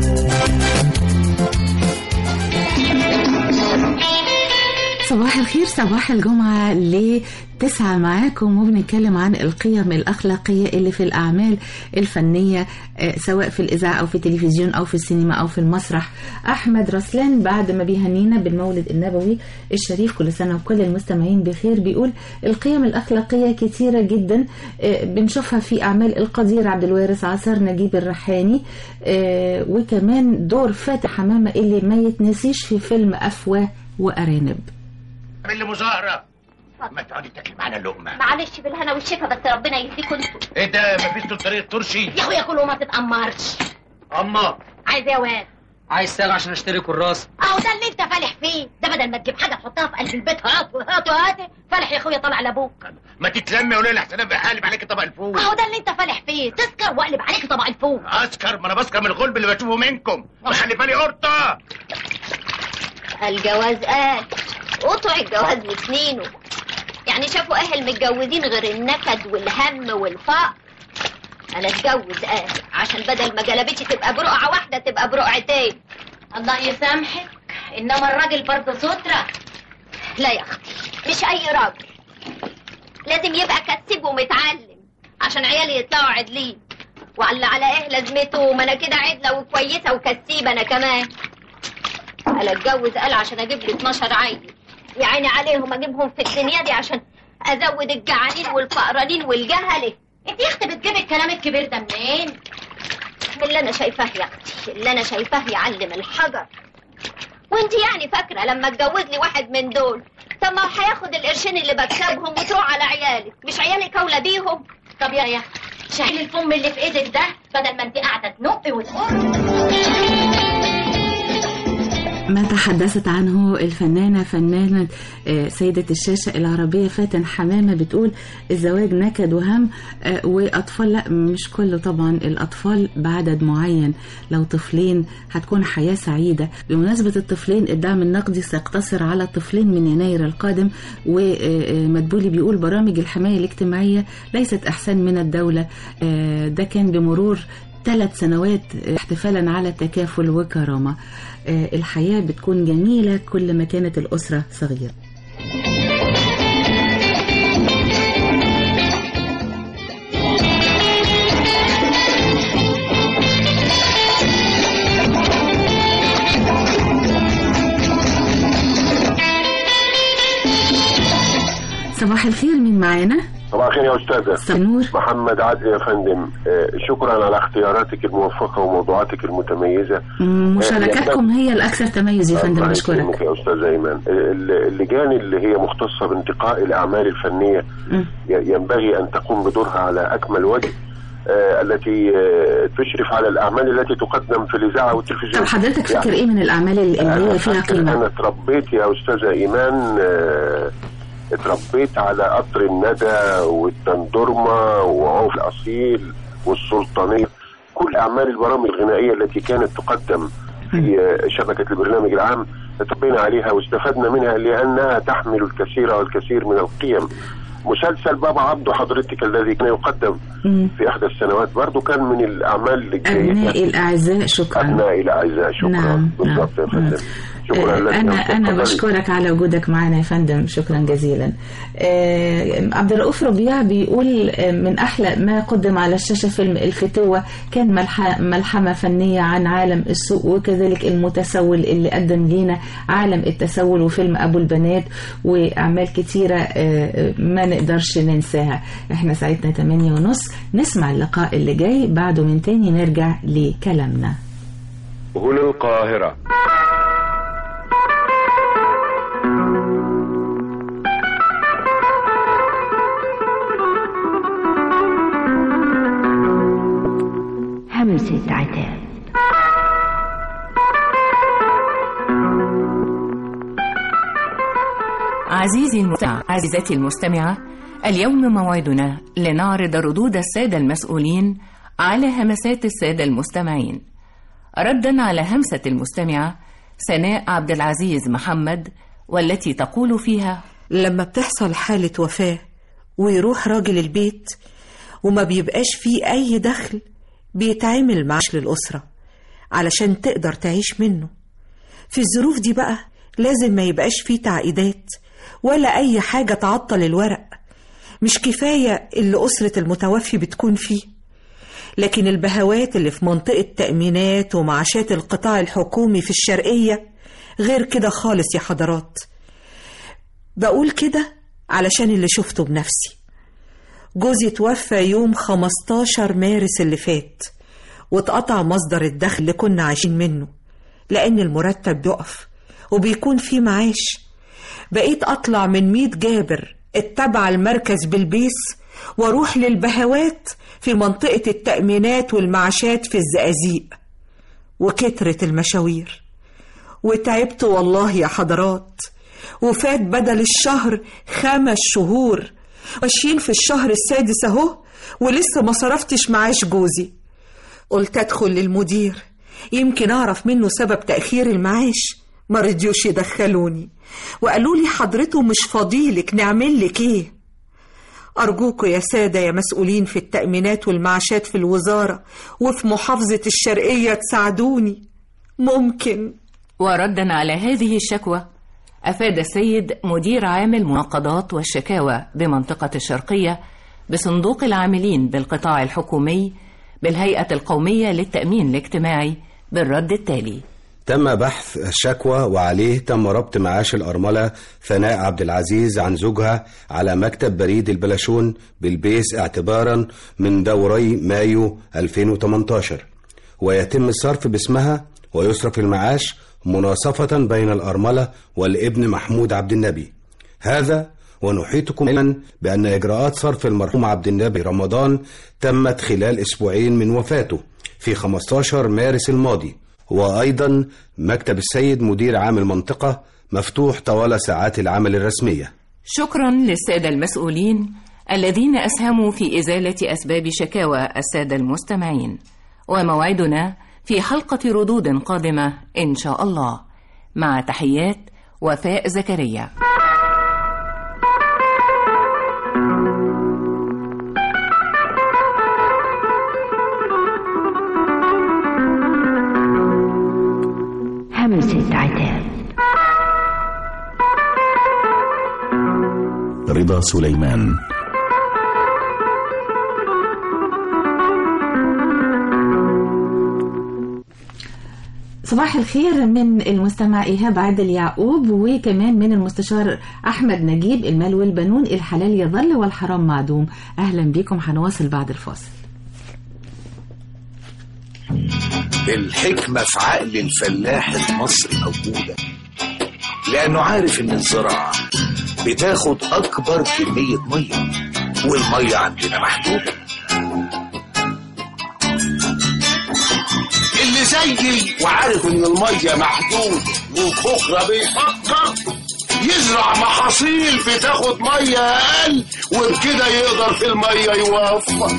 صباح الخير صباح الجمعة لتسعة معاكم وبنتكلم عن القيم الأخلاقية اللي في الأعمال الفنية آه، سواء في الإذاعة أو في التلفزيون أو في السينما أو في المسرح أحمد رسلان بعد ما بيهنينا بالمولد النبوي الشريف كل سنة وكل المستمعين بخير بيقول القيم الأخلاقية كتيرة جدا آه، بنشوفها في أعمال القدير عبد الوارث عصر نجيب الريحاني آه، وكمان دور فاتح حمامة اللي ما يتنسيش في فيلم أفواه وأرانب اعمل لي مظاهرة ما تقعدي تاكلي معانا لقمة معلش بالهنا والشفا بس ربنا يهديكوا انتوا ايه ده مفيش طول طريق ترشي يا اخويا كله ما تتأمرش اما عايز ايه يا واد عايز ساغ عشان اشتري كراس اهو ده اللي انت فالح فيه ده بدل ما تجيب حاجه تحطها في قلب البيت هات وهات وهات فالح يا اخويا طالع لابوك ما تتلمي قولي لي احسن انا بقلب عليك طبق الفول اهو ده اللي انت فالح فيه تسكر واقلب عليك طبق الفول اسكر ما انا بسكر من الغلب اللي بشوفه منكم خلي بالي قرطة الجواز قال قطع الجواز لسنينه يعني شافوا اهل المتجوزين غير النكد والهم والفقر انا اتجوز قال عشان بدل ما جلبتي تبقى برقعه واحده تبقى برقعتين الله يسامحك انما الراجل برضه ستره لا يا اختي مش اي راجل لازم يبقى كسيب ومتعلم عشان عيالي يطلعوا عدلين وعلى على ايه لازمته ما انا كده عدله وكويسه وكسيبه انا كمان قال اتجوز قال عشان اجيب لي 12 عيل يا عيني عليهم اجيبهم في الدنيا دي عشان ازود الجعانين والفقرانين والجهله انت يا اختي بتجيبي الكلام الكبير ده منين من اللي انا شايفاه يا اختي اللي انا شايفاه يعلم الحجر وانت يعني فاكره لما اتجوز لي واحد من دول طب ما هو هياخد القرشين اللي بكسبهم وتروح على عيالك مش عيالك اولى بيهم طب يا يا شايل الفم اللي في ايدك ده بدل ما انت قاعده تنقي ما تحدثت عنه الفنانة فنانة آه، سيدة الشاشة العربية فاتن حمامة بتقول الزواج نكد وهم آه، وأطفال لا مش كله طبعا الأطفال بعدد معين لو طفلين هتكون حياة سعيدة بمناسبة الطفلين الدعم النقدي سيقتصر على طفلين من يناير القادم ومدبولي بيقول برامج الحماية الاجتماعية ليست أحسن من الدولة آه، ده كان بمرور ثلاث سنوات احتفالا على تكافل وكرامة آه، الحياة بتكون جميلة كل ما كانت الأسرة صغيرة صباح الخير مين معانا؟ صباح الخير يا استاذه صباح النور محمد عادل يا فندم آه، شكرا على اختياراتك الموفقه وموضوعاتك المتميزه مم، مشاركاتكم هي الأكثر تميز يا فندم الله بشكرك يكرمك يا استاذ ايمن ال- اللجان اللي هي مختصه بانتقاء الاعمال الفنيه مم. ي- ينبغي ان تقوم بدورها على اكمل وجه آه، التي آه، تشرف على الاعمال التي تقدم في الاذاعه والتلفزيون طب حضرتك يعني فاكر ايه من الأعمال اللي هي فيها فاكر قيمة؟ انا اتربيت يا استاذه ايمان آه، اتربيت على قطر الندى والدندرمه وعوف الاصيل والسلطانيه كل اعمال البرامج الغنائيه التي كانت تقدم في آه، شبكه البرنامج العام اتربينا عليها واستفدنا منها لانها تحمل الكثير والكثير من القيم مسلسل بابا عبده حضرتك الذي كان يقدم مم. في احدى السنوات برضه كان من الاعمال الجيده أبنائي الأعزاء شكرا ابنائي الاعزاء شكرا نعم، بالضبط يا فندم شكرا لك يا أنا أستاذ. أنا اتفضلي. بشكرك على وجودك معنا يا فندم شكرا جزيلا. آه، عبد الرؤوف ربيع بيقول آه، من أحلى ما قدم على الشاشة فيلم الفتوة كان ملح- ملحمة فنية عن عالم السوق وكذلك المتسول اللي قدم لينا عالم التسول وفيلم أبو البنات وأعمال كتيرة آه، ما نقدرش ننساها. احنا ساعتنا 8 ونص نسمع اللقاء اللي جاي بعده من تاني نرجع لكلامنا. هنا القاهرة همسة عتاب عزيزي المستمع عزيزتي المستمعة اليوم موعدنا لنعرض ردود السادة المسؤولين على همسات السادة المستمعين ردا على همسة المستمعة سناء عبد العزيز محمد والتي تقول فيها لما بتحصل حالة وفاة ويروح راجل البيت وما بيبقاش فيه أي دخل بيتعمل معاش للأسرة علشان تقدر تعيش منه في الظروف دي بقى لازم ما يبقاش فيه تعقيدات ولا أي حاجة تعطل الورق مش كفاية اللي أسرة المتوفي بتكون فيه لكن البهوات اللي في منطقة تأمينات ومعاشات القطاع الحكومي في الشرقية غير كده خالص يا حضرات بقول كده علشان اللي شفته بنفسي جوزي توفى يوم 15 مارس اللي فات واتقطع مصدر الدخل اللي كنا عايشين منه لأن المرتب بيقف وبيكون فيه معاش بقيت أطلع من ميت جابر اتبع المركز بالبيس واروح للبهوات في منطقة التأمينات والمعاشات في الزقازيق وكترت المشاوير وتعبت والله يا حضرات وفات بدل الشهر خمس شهور ماشيين في الشهر السادس اهو ولسه ما صرفتش معاش جوزي قلت ادخل للمدير يمكن اعرف منه سبب تأخير المعاش ما رضيوش يدخلوني وقالوا لي حضرته مش فضيلك نعمل لك ايه أرجوكوا يا سادة يا مسؤولين في التأمينات والمعاشات في الوزارة وفي محافظة الشرقية تساعدوني ممكن وردا على هذه الشكوى أفاد السيد مدير عام المناقضات والشكاوى بمنطقة الشرقية بصندوق العاملين بالقطاع الحكومي بالهيئة القومية للتأمين الاجتماعي بالرد التالي تم بحث الشكوى وعليه تم ربط معاش الأرملة ثناء عبد العزيز عن زوجها على مكتب بريد البلاشون بالبيس اعتبارا من دوري مايو 2018 ويتم الصرف باسمها ويصرف المعاش مناصفة بين الأرملة والابن محمود عبد النبي هذا ونحيطكم علما بأن إجراءات صرف المرحوم عبد النبي رمضان تمت خلال أسبوعين من وفاته في 15 مارس الماضي وأيضا مكتب السيد مدير عام المنطقة مفتوح طوال ساعات العمل الرسمية شكرا للسادة المسؤولين الذين أسهموا في إزالة أسباب شكاوى السادة المستمعين وموعدنا في حلقة ردود قادمة إن شاء الله مع تحيات وفاء زكريا همسة عتاب رضا سليمان صباح الخير من المستمع إيهاب عادل يعقوب وكمان من المستشار أحمد نجيب المال والبنون الحلال يظل والحرام معدوم أهلا بكم هنواصل بعد الفاصل الحكمة في عقل الفلاح المصري موجودة لأنه عارف إن الزراعة بتاخد أكبر كمية مية والمية عندنا محدودة اللي زيي وعارف إن المية محدودة وبكرة بيفكر يزرع محاصيل بتاخد مية أقل وبكده يقدر في المية يوفر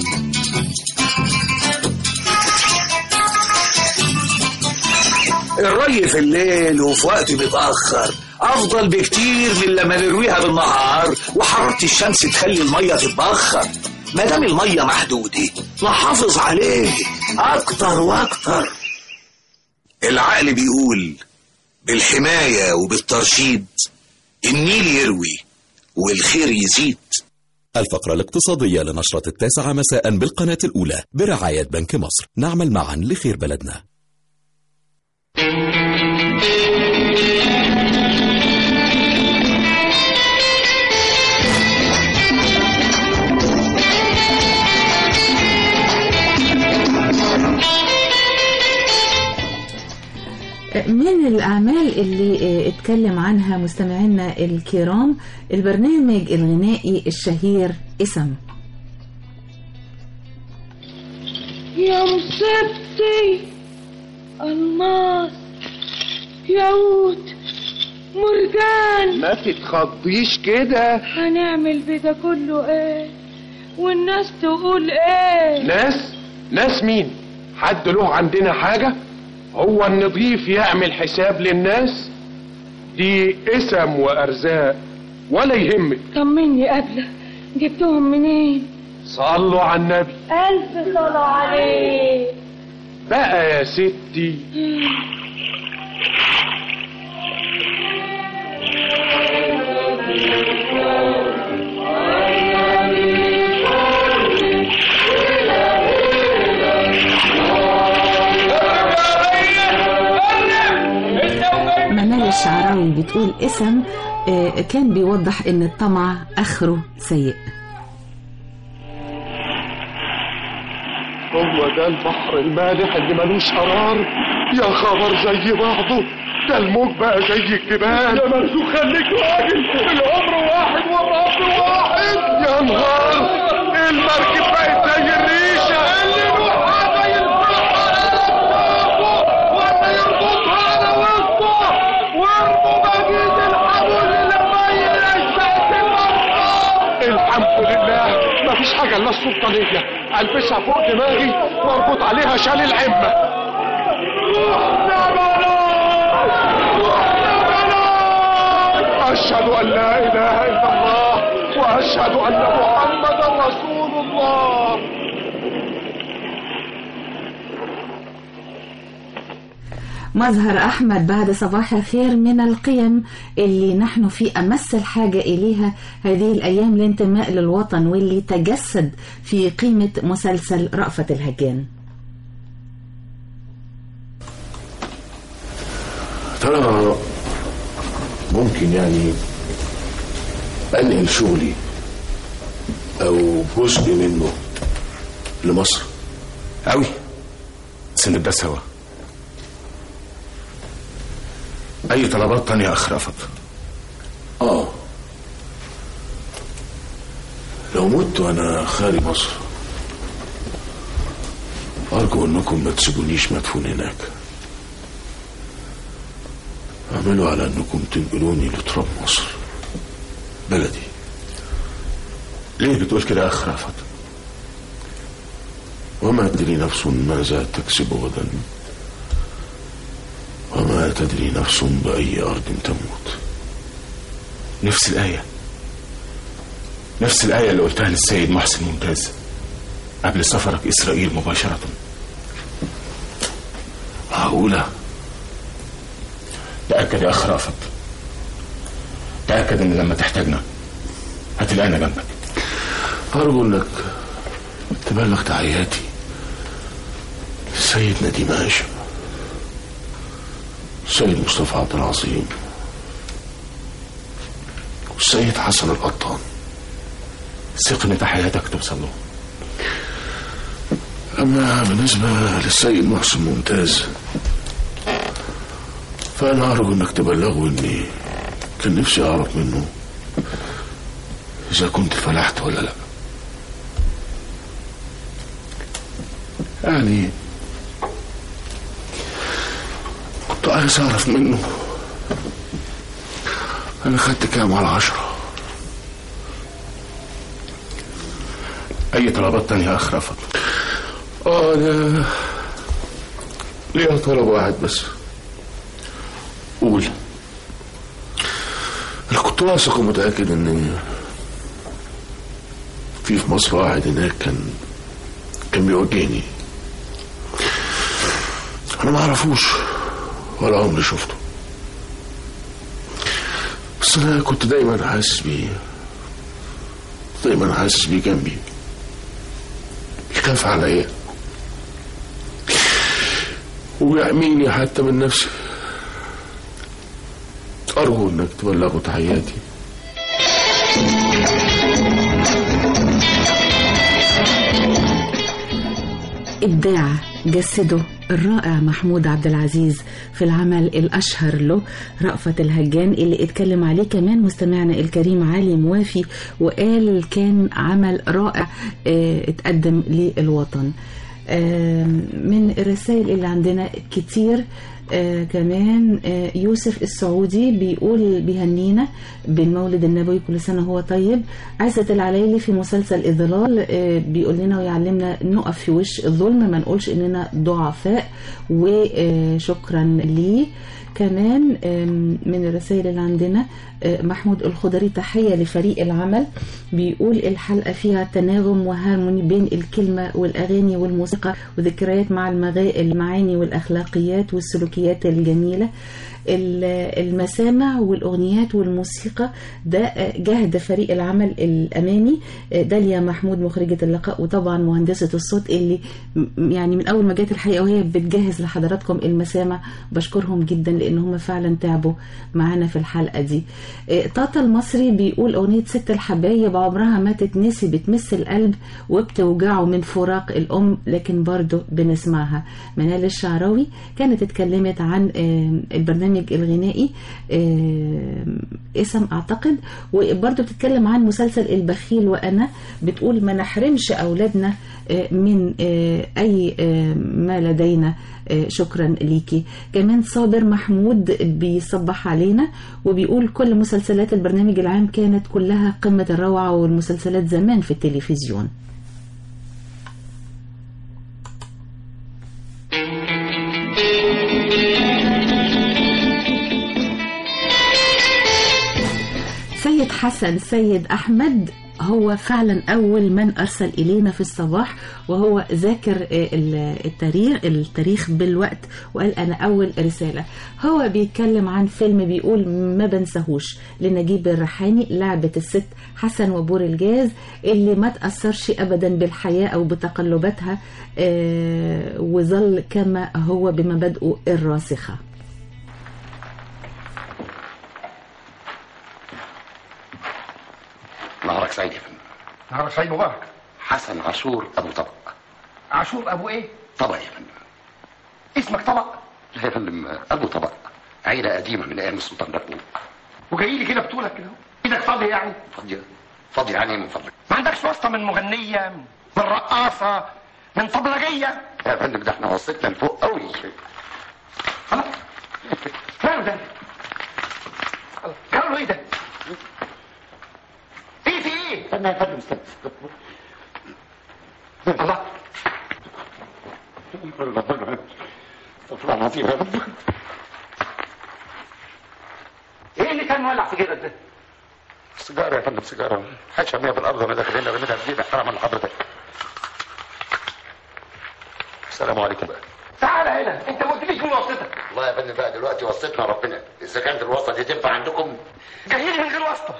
الري في الليل وفي وقت متأخر أفضل بكتير من لما نرويها بالنهار وحرارة الشمس تخلي المية تتبخر ما دام المية محدودة نحافظ عليه أكتر وأكتر العقل بيقول بالحماية وبالترشيد النيل يروي والخير يزيد الفقرة الاقتصادية لنشرة التاسعة مساء بالقناة الأولى برعاية بنك مصر نعمل معا لخير بلدنا من الأعمال اللي اتكلم عنها مستمعينا الكرام البرنامج الغنائي الشهير اسم يا مصيبتي الماس ياقوت مرجان ما تتخضيش كده هنعمل بده كله ايه والناس تقول ايه ناس ناس مين حد له عندنا حاجة هو النظيف يعمل حساب للناس دي اسم وارزاق ولا يهمك طمني قبله جبتهم منين صلوا على النبي الف صلاة عليه بقى يا ستي منال الشعراوي بتقول اسم آه، كان بيوضح ان الطمع اخره سيء هو ده البحر المالح اللي ملوش قرار يا خبر زي بعضه ده الموج بقى زي الجبال يا مرزوق خليك راجل العمر واحد والرب واحد يا نهار المركب بقت زي الريشه اللي يروحها زي البحر ولا يربطها على وسطه وارموا بجيد الحبل لما ينشأ الحمد لله مفيش حاجه الا السلطانيه البسها فوق دماغي واربط عليها شال العمه أشهد أن لا إله إلا الله وأشهد أن محمدا رسول الله مظهر أحمد بعد صباح الخير من القيم اللي نحن في أمس الحاجة إليها هذه الأيام الانتماء للوطن واللي تجسد في قيمة مسلسل رأفت الهجان ترى ممكن يعني انقل شغلي او جزء منه لمصر قوي بس نبدا سوا اي طلبات تانية اخ رفض اه لو مت وانا خارج مصر ارجو انكم ما تسيبونيش مدفون هناك اعملوا على انكم تنقلوني لتراب مصر بلدي ليه بتقول كده يا اخ رفض وما تدري نفس ماذا تكسب غدا وما تدري نفس بأي أرض تموت نفس الآية نفس الآية اللي قلتها للسيد محسن ممتاز قبل سفرك إسرائيل مباشرة معقولة تأكد يا أخ رافض تأكد إن لما تحتاجنا هتلاقينا جنبك أرجو إنك تبلغ تحياتي السيد نديم هاشم السيد مصطفى عبد العظيم والسيد حسن القطان ثق إن تحياتك توصل له أما بالنسبة للسيد محسن ممتاز فأنا أرجو إنك تبلغه إني كان نفسي أعرف منه إذا كنت فلحت ولا لأ يعني كنت عايز أعرف منه أنا خدت كام على عشرة أي طلبات تانية يا أخ رفض اه انا ليا طلب واحد بس قول انا كنت واثق ومتاكد ان في في مصر واحد هناك كان كان بيوجهني انا ما اعرفوش ولا عمري شفته بس انا كنت دايما حاسس بيه دايما حاسس بيه جنبي بيخاف عليا وبيحميني حتى من نفسي أرجو إنك تبلغه تحياتي إبداع جسده الرائع محمود عبد العزيز في العمل الأشهر له رأفت الهجان اللي اتكلم عليه كمان مستمعنا الكريم علي موافي وقال كان عمل رائع اه اتقدم للوطن آم، من الرسائل اللي عندنا كتير آه كمان آه يوسف السعودي بيقول بيهنينا بالمولد النبوي كل سنة هو طيب عزة العلايلي في مسلسل الظلال آه بيقول لنا ويعلمنا نقف في وش الظلم ما نقولش اننا ضعفاء وشكرا ليه كمان آم، من الرسائل اللي عندنا آه، محمود الخضري تحية لفريق العمل بيقول الحلقة فيها تناغم وهارموني بين الكلمة والأغاني والموسيقى وذكريات مع المغا- المعاني والأخلاقيات والسلوكيات الجميلة ال- المسامع والأغنيات والموسيقى ده آه، جهد فريق العمل الأمامي آه، داليا محمود مخرجة اللقاء وطبعا مهندسة الصوت اللي م- يعني من أول ما جت الحقيقة وهي بتجهز لحضراتكم المسامع بشكرهم جدا لأن هم فعلا تعبوا معانا في الحلقة دي آه، طاطا المصري بيقول أغنية ست الحبايب عمرها ما تتنسي بتمس القلب وبتوجعه من فراق الأم لكن برضه بنسمعها منال الشعراوي كانت اتكلمت عن آه، البرنامج الغنائي آه، اسم أعتقد وبرضه بتتكلم عن مسلسل البخيل وأنا بتقول ما نحرمش أولادنا آه، من آه، أي آه، ما لدينا آه، شكرا ليكي كمان صابر محمود بيصبح علينا وبيقول كل مسلسلات البرنامج العام كانت كلها قمة الروعة والمسلسلات زمان في التلفزيون سيد حسن سيد أحمد هو فعلا أول من أرسل إلينا في الصباح وهو ذاكر آه، ال- التاريخ التاريخ بالوقت وقال أنا أول رسالة هو بيتكلم عن فيلم بيقول ما بنساهوش لنجيب الريحاني لعبة الست حسن وبور الجاز اللي ما تأثرش أبدا بالحياة أو بتقلباتها آه، وظل كما هو بمبادئه الراسخة نهارك سعيد يا فندم نهار سعيد مبارك حسن عاشور ابو طبق عاشور ابو ايه طبق يا فندم اسمك طبق لا يا فندم ابو طبق عيله قديمه من ايام السلطان مربوط وجاي لي كده بطولك كده ايدك فاضيه يعني فاضيه فاضيه يعني من فضلك ما عندكش واسطه من مغنيه من رقاصه من طبلجيه يا فندم ده احنا وصلنا لفوق قوي ماله ده قالوا له ايه ده ايه في ايه استنى يا فندم استنى الله استغفر الله العظيم يا فندم ايه اللي كان مولع في جيبك ده سيجاره يا فندم سيجاره حاجه ارميها في الارض وانا داخل هنا رميتها في جيبي حرام من حضرتك السلام عليكم بقى تعال هنا انت ما قلتليش مين واسطتك والله يا فندم بقى دلوقتي وصيتنا ربنا اذا كانت الوصفه دي تنفع عندكم جاي لي من غير واسطه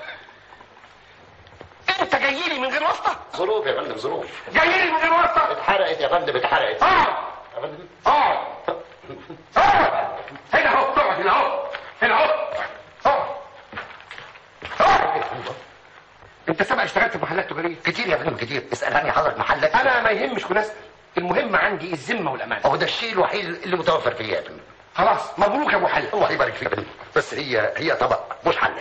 انت جاي لي من غير واسطه ظروف يا فندم ظروف جاي لي من غير واسطه اتحرقت يا فندم اتحرقت اقعد يا فندم اقعد اقعد هنا اهو اقعد هنا اهو هنا اهو اقعد اقعد انت سبق اشتغلت في محلات تجاريه كتير يا فندم كتير اسال عني حضرتك محلك انا ما يهمش كل اسال المهم عندي الذمه والامان هو ده الشيء الوحيد اللي متوفر فيا يا فندم خلاص مبروك يا ابو حل الله يبارك فيك يا فندم بس هي هي طبق مش حل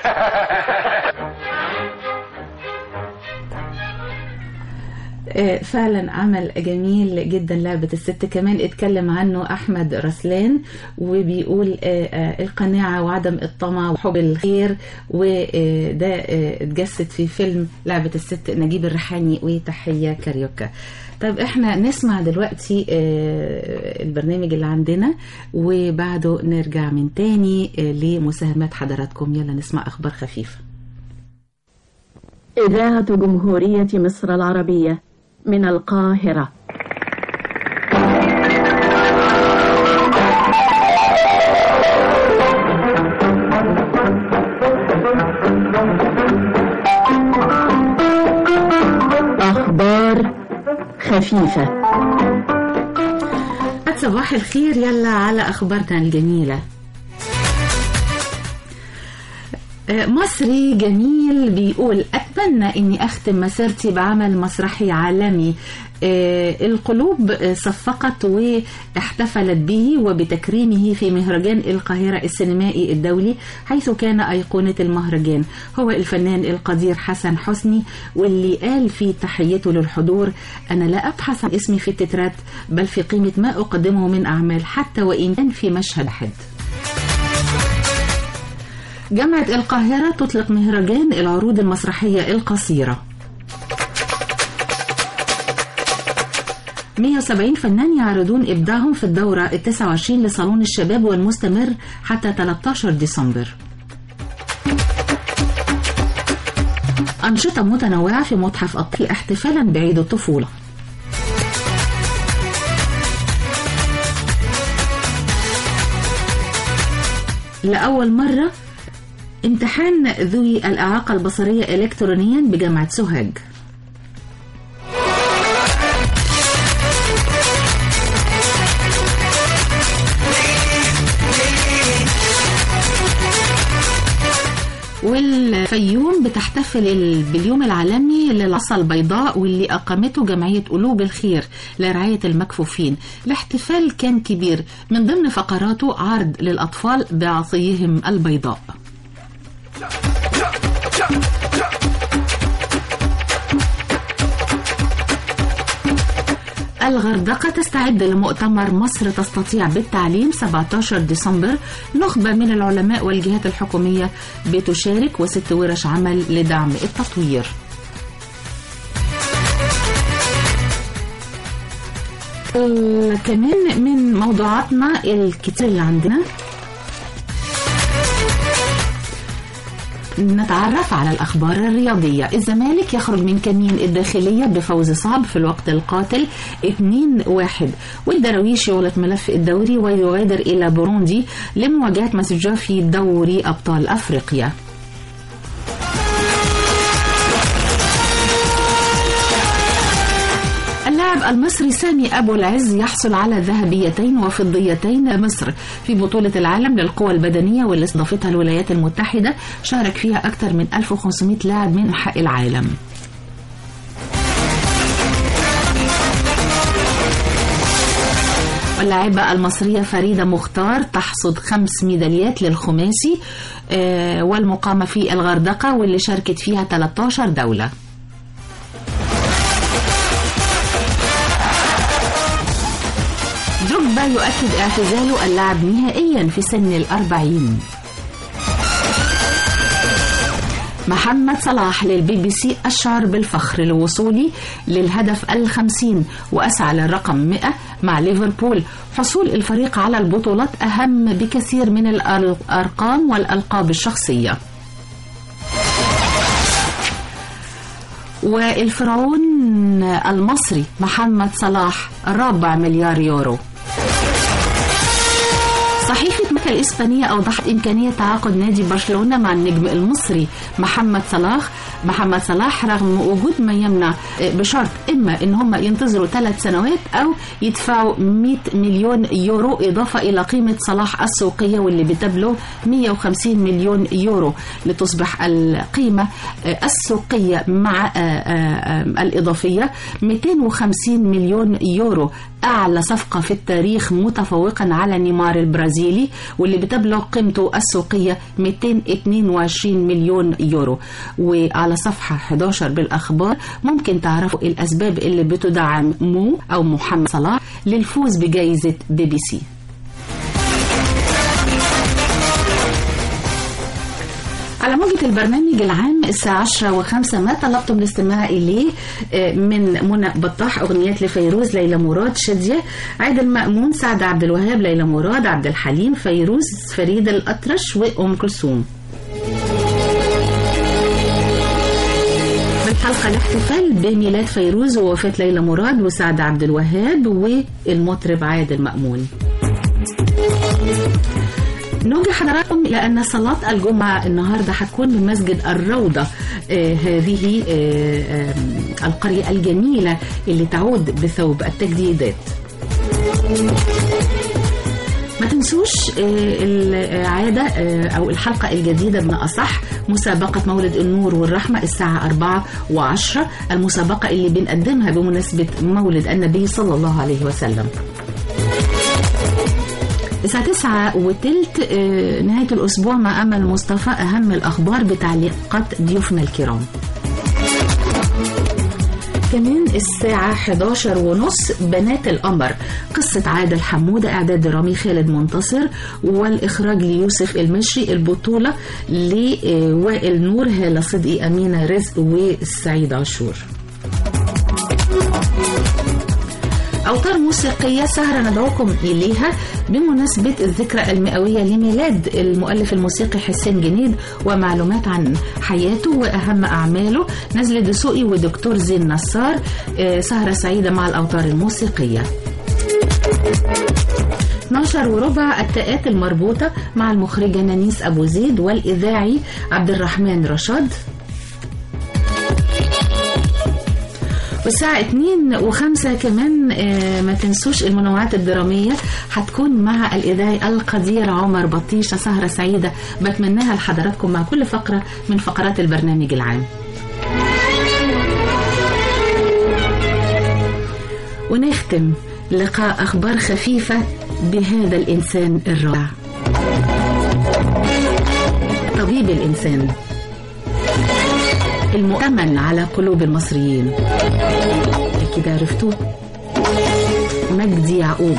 آه، فعلا عمل جميل جدا لعبة الست كمان اتكلم عنه أحمد رسلان وبيقول آه، آه، القناعة وعدم الطمع وحب الخير وده آه، اتجسد في فيلم لعبة الست نجيب الريحاني وتحية كاريوكا طيب احنا نسمع دلوقتي آه، البرنامج اللي عندنا وبعده نرجع من تاني آه، لمساهمات حضراتكم يلا نسمع أخبار خفيفة إذاعة جمهورية مصر العربية من القاهرة أخبار خفيفة صباح الخير يلا على أخبارنا الجميلة آه، مصري جميل بيقول أتمنى أني أختم مسيرتي بعمل مسرحي عالمي آه، القلوب آه، صفقت واحتفلت به وبتكريمه في مهرجان القاهرة السينمائي الدولي حيث كان أيقونة المهرجان هو الفنان القدير حسن حسني واللي قال في تحيته للحضور أنا لا أبحث عن اسمي في التترات بل في قيمة ما أقدمه من أعمال حتى وإن كان في مشهد واحد جامعة القاهرة تطلق مهرجان العروض المسرحية القصيرة 170 فنان يعرضون إبداعهم في الدورة ال 29 لصالون الشباب والمستمر حتى 13 ديسمبر أنشطة متنوعة في متحف الطفل احتفالا بعيد الطفولة لأول مرة امتحان ذوي الإعاقة البصرية إلكترونيا بجامعة سوهاج والفيوم بتحتفل ال- باليوم العالمي للعصا البيضاء واللي أقامته جمعية قلوب الخير لرعاية المكفوفين الاحتفال كان كبير من ضمن فقراته عرض للأطفال بعصيهم البيضاء الغردقة تستعد لمؤتمر مصر تستطيع بالتعليم 17 ديسمبر نخبة من العلماء والجهات الحكومية بتشارك وست ورش عمل لدعم التطوير ال- كمان من موضوعاتنا الكتير اللي عندنا نتعرف على الأخبار الرياضية الزمالك يخرج من كمين الداخلية بفوز صعب في الوقت القاتل 2-1 والدراويش يغلق ملف الدوري ويغادر إلى بوروندي لمواجهة مسجة في دوري أبطال أفريقيا اللاعب المصري سامي أبو العز يحصل على ذهبيتين وفضيتين مصر في بطولة العالم للقوى البدنية واللي استضافتها الولايات المتحدة شارك فيها أكثر من 1500 لاعب من أنحاء العالم اللاعبة المصرية فريدة مختار تحصد خمس ميداليات للخماسي آه، والمقامة في الغردقة واللي شاركت فيها 13 دولة دروجبا يؤكد اعتزاله اللعب نهائيا في سن الأربعين محمد صلاح للبي بي سي أشعر بالفخر لوصوله للهدف الخمسين وأسعى للرقم 100 مع ليفربول حصول الفريق على البطولات أهم بكثير من الأرقام والألقاب الشخصية والفرعون المصري محمد صلاح ربع مليار يورو صحيفة مكة الإسبانية أوضحت إمكانية تعاقد نادي برشلونة مع النجم المصري محمد صلاح محمد صلاح رغم وجود ما يمنع بشرط إما إن هم ينتظروا ثلاث سنوات أو يدفعوا 100 مليون يورو إضافة إلى قيمة صلاح السوقية واللي بتبلغ 150 مليون يورو لتصبح القيمة السوقية مع الإضافية 250 مليون يورو أعلى صفقة في التاريخ متفوقا على نيمار البرازيلي واللي بتبلغ قيمته السوقية 222 مليون يورو وعلى صفحة 11 بالأخبار ممكن تعرفوا الأسباب اللي بتدعم مو أو محمد صلاح للفوز بجائزة بي بي سي على موجة البرنامج العام الساعة 10 وخمسة ما طلبتم الاستماع إليه من منى بطاح أغنيات لفيروز ليلى مراد شادية عادل مأمون سعد عبد الوهاب ليلى مراد عبد الحليم فيروز فريد الأطرش وأم كلثوم الحلقة الاحتفال بميلاد فيروز ووفاة ليلى مراد وسعد عبد الوهاب والمطرب عادل مأمون نوجه حضراتكم إلى أن صلاة الجمعة النهاردة هتكون بمسجد الروضة آه هذه آه آه القرية الجميلة اللي تعود بثوب التجديدات ما تنسوش آه، العادة آه، أو الحلقة الجديدة بما أصح مسابقة مولد النور والرحمة الساعة 4 و10 المسابقة اللي بنقدمها بمناسبة مولد النبي صلى الله عليه وسلم الساعة 9 وتلت آه، نهاية الأسبوع مع أمل مصطفى أهم الأخبار بتعليقات ضيوفنا الكرام كمان الساعة 11 ونص بنات القمر قصة عادل حمودة إعداد درامي خالد منتصر والإخراج ليوسف المشري البطولة لوائل نور هالة صدقي أمينة رزق والسعيد عاشور أوتار موسيقية سهرة ندعوكم إليها بمناسبة الذكرى المئوية لميلاد المؤلف الموسيقي حسين جنيد ومعلومات عن حياته وأهم أعماله نزل دسوقي ودكتور زين نصار آه، سهرة سعيدة مع الأوتار الموسيقية 12 وربع التاءات المربوطة مع المخرجة نانيس أبو زيد والإذاعي عبد الرحمن رشاد والساعة 2 و5 كمان آه، ما تنسوش المنوعات الدرامية هتكون مع الإذاعي القدير عمر بطيشة سهرة سعيدة بتمناها لحضراتكم مع كل فقرة من فقرات البرنامج العام ونختم لقاء أخبار خفيفة بهذا الإنسان الرائع طبيب الإنسان المؤمن على قلوب المصريين أكيد عرفتوه مجدي يعقوب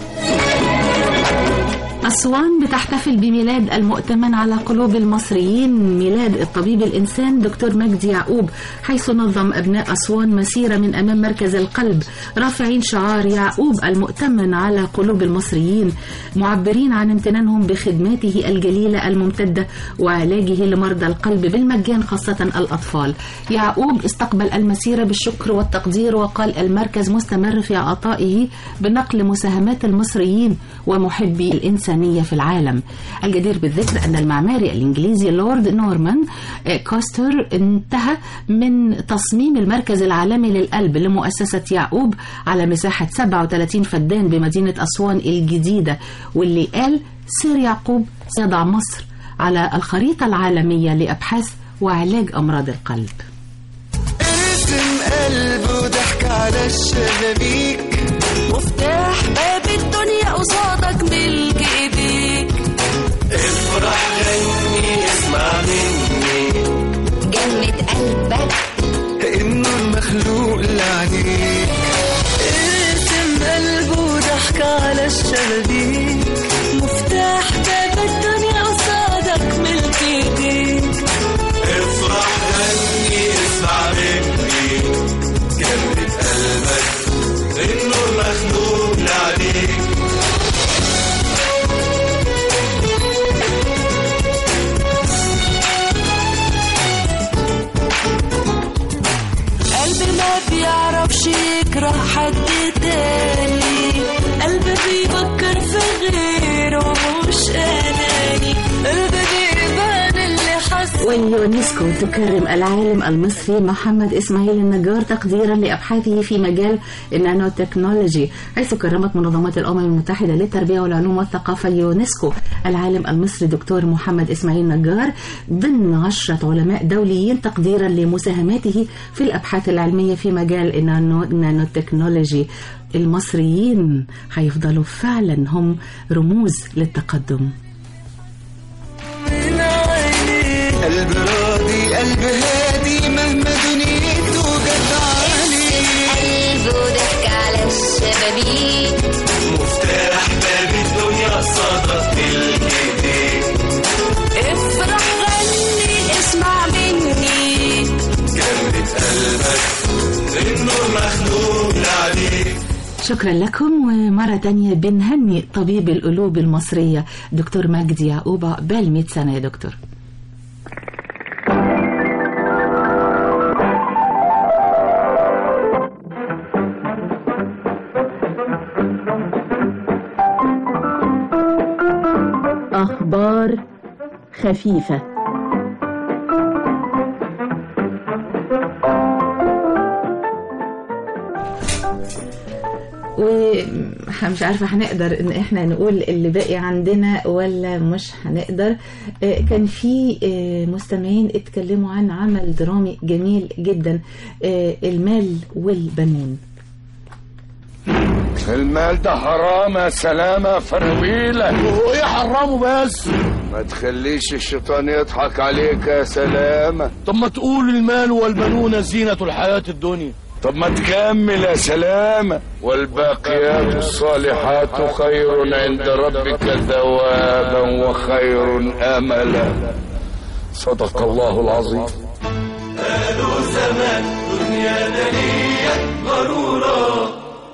أسوان بتحتفل بميلاد المؤتمن على قلوب المصريين ميلاد الطبيب الإنسان دكتور مجدي يعقوب حيث نظم أبناء أسوان مسيرة من أمام مركز القلب رافعين شعار يعقوب المؤتمن على قلوب المصريين معبرين عن امتنانهم بخدماته الجليلة الممتدة وعلاجه لمرضى القلب بالمجان خاصة الأطفال يعقوب استقبل المسيرة بالشكر والتقدير وقال المركز مستمر في عطائه بنقل مساهمات المصريين ومحبي الإنسانية في العالم الجدير بالذكر أن المعماري الإنجليزي لورد نورمان آه، كوستر انتهى من تصميم المركز العالمي للقلب لمؤسسة يعقوب على مساحة 37 فدان بمدينة أسوان الجديدة واللي قال سير يعقوب سيضع مصر على الخريطة العالمية لأبحاث وعلاج أمراض القلب ارسم قلب وضحك على الشبابيك مفتاح باب الدنيا قصادك ملك ايديك افرح غني اسمع مني جنة قلبك انه مخلوق لعينيك ارسم قلب وضحك على الشبابيك مفتاح باب الدنيا قصادك ملك ايديك افرح غني اسمع مني جنة قلبك النور مخلوق لعليك قلب ما بيعرفش يكره حد تاني قلب بيفكر في غيره مش اناني قلب بيبان اللي حس واليونسكو تكرم العالم المصري محمد إسماعيل النجار تقديرا لأبحاثه في مجال النانو تكنولوجي حيث كرمت منظمة الأمم المتحدة للتربية والعلوم والثقافة يونسكو العالم المصري دكتور محمد إسماعيل نجار ضمن عشرة علماء دوليين تقديرا لمساهماته في الأبحاث العلمية في مجال النانو النانو تكنولوجي المصريين هيفضلوا فعلا هم رموز للتقدم من عيني قلب راضي قلب هادي مهما دنيته جت عليه قلب وضحك على الشبابيك مفتاح باب الدنيا صدق بالجديد افرح غني اسمع مني جنة قلبك النور مخلوق لعليك شكرا لكم ومرة تانية بنهني طبيب القلوب المصرية دكتور مجدي يعقوب عقبال 100 سنة يا دكتور أخبار خفيفة ومش عارفة هنقدر ان احنا نقول اللي باقي عندنا ولا مش هنقدر آه، كان في آه، مستمعين اتكلموا عن عمل درامي جميل جدا آه، المال والبنون المال ده حرام يا سلامة فرويلة هو ايه حرامه بس ما تخليش الشيطان يضحك عليك يا سلامة طب ما تقول المال والبنون زينة الحياة الدنيا طب ما تكمل يا سلامة والباقيات الصالحات خير عند ربك ثوابا وخير أملا صدق الله العظيم قالوا زمان دنيا دنيا غرورة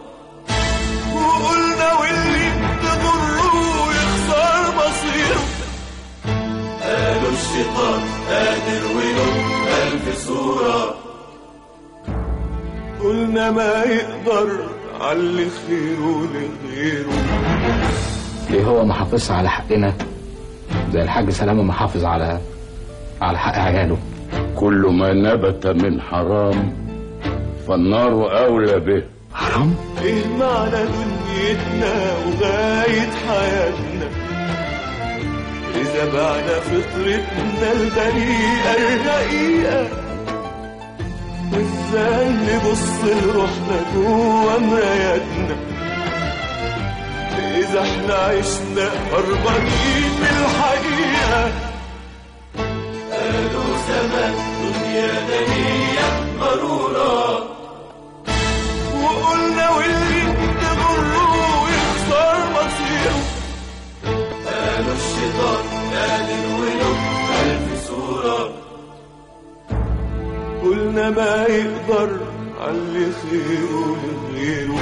وقلنا واللي تضره يخسر مصيره قالوا الشيطان قادر وله ألف صورة قلنا ما يقدر علي خيره لغيره ليه هو ما حافظش على حقنا زي الحاج سلامة ما حافظ على على حق عياله كل ما نبت من حرام فالنار أولى به حرام ايه معنى دنيتنا وغاية حياتنا إذا بعنا فطرتنا البريئة الرقيقة ازاي نبص لروحنا جوا مراياتنا إذا احنا عشنا هربانين من الحقيقة قالوا زمان دنيا دنيا غرورة وقلنا واللي تغره يخسر مصيره قالوا الشيطان قادر وله ألف صورة قلنا ما يقدر علي خيره لغيره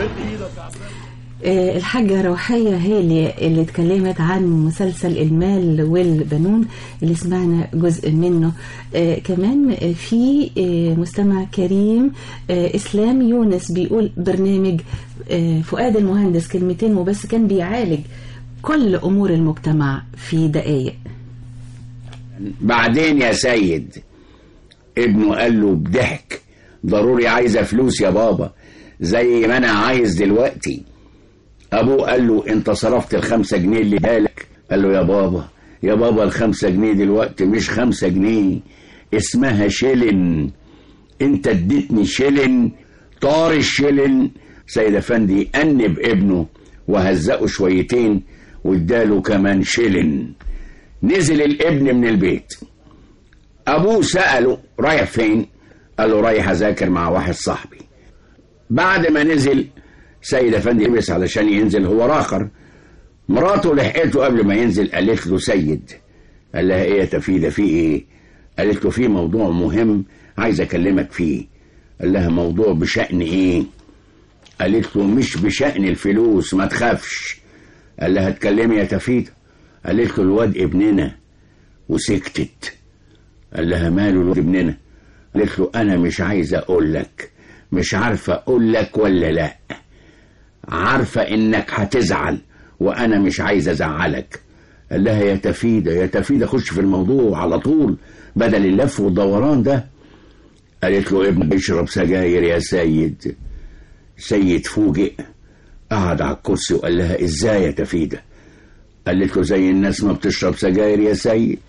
آه، الحاجة روحية هي اللي, اللي اتكلمت عن مسلسل المال والبنون اللي سمعنا جزء منه آه، كمان آه، في آه، مستمع كريم آه، إسلام يونس بيقول برنامج آه، فؤاد المهندس كلمتين وبس كان بيعالج كل أمور المجتمع في دقايق بعدين يا سيد ابنه قال له بضحك ضروري عايزة فلوس يا بابا زي ما انا عايز دلوقتي ابوه قال له انت صرفت الخمسة جنيه اللي بالك قال له يا بابا يا بابا الخمسة جنيه دلوقتي مش خمسة جنيه اسمها شيلن انت اديتني شيلن طار الشيلن سيد افندي انب ابنه وهزقه شويتين واداله كمان شيلن نزل الابن من البيت ابوه سأله رايح فين قال له رايح اذاكر مع واحد صاحبي بعد ما نزل سيد افندي لبس علشان ينزل هو راخر مراته لحقته قبل ما ينزل قالت له سيد قال لها ايه يا تفيدة في ايه قالت له في موضوع مهم عايز اكلمك فيه قال لها موضوع بشأن ايه قالت له مش بشأن الفلوس ما تخافش قال لها اتكلمي يا تفيدة قالت له الواد ابننا وسكتت قال لها ماله الواد ابننا قالت له انا مش عايز اقول لك مش عارفه اقول لك ولا لا عارفه انك هتزعل وانا مش عايز ازعلك قال لها يا تفيدة يا تفيدة خش في الموضوع على طول بدل اللف والدوران ده قالت له ابن بيشرب سجاير يا سيد سيد فوجئ قعد على الكرسي وقال لها ازاي يا تفيدة قالت له زي الناس ما بتشرب سجاير يا سيد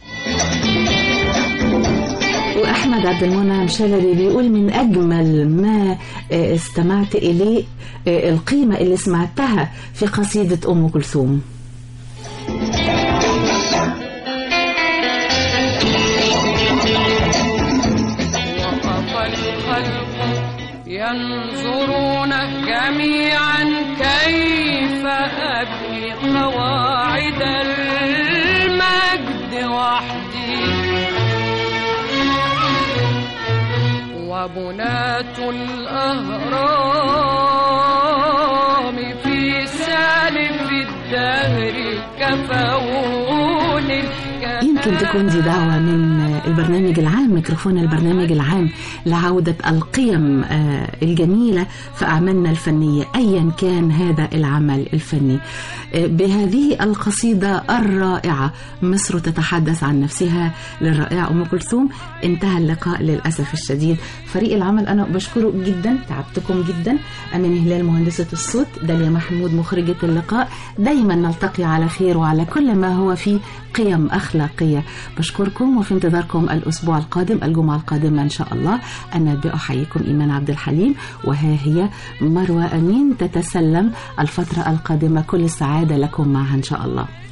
وأحمد عبد المنعم شلبي بيقول من أجمل ما آه، استمعت إليه آه، القيمة اللي سمعتها في قصيدة أم كلثوم وقف الخلق ينظرون جميعا كيف أبني قواعد المجد وحدي وبناة الأهرام في سالف الدهر كفوني يمكن تكون دي دعوة من البرنامج العام ميكروفون البرنامج العام لعودة القيم آه، الجميلة في أعمالنا الفنية أيا كان هذا العمل الفني آه، بهذه القصيدة الرائعة مصر تتحدث عن نفسها للرائعة أم كلثوم انتهى اللقاء للأسف الشديد فريق العمل أنا بشكره جدا تعبتكم جدا أمين هلال مهندسة الصوت داليا محمود مخرجة اللقاء دايما نلتقي على خير وعلى كل ما هو فيه قيم أخلاقية بشكركم وفي انتظاركم الأسبوع القادم الجمعة القادمة إن شاء الله أنا بأحييكم إيمان عبد الحليم وها هي مروى أمين تتسلم الفترة القادمة كل السعادة لكم معها إن شاء الله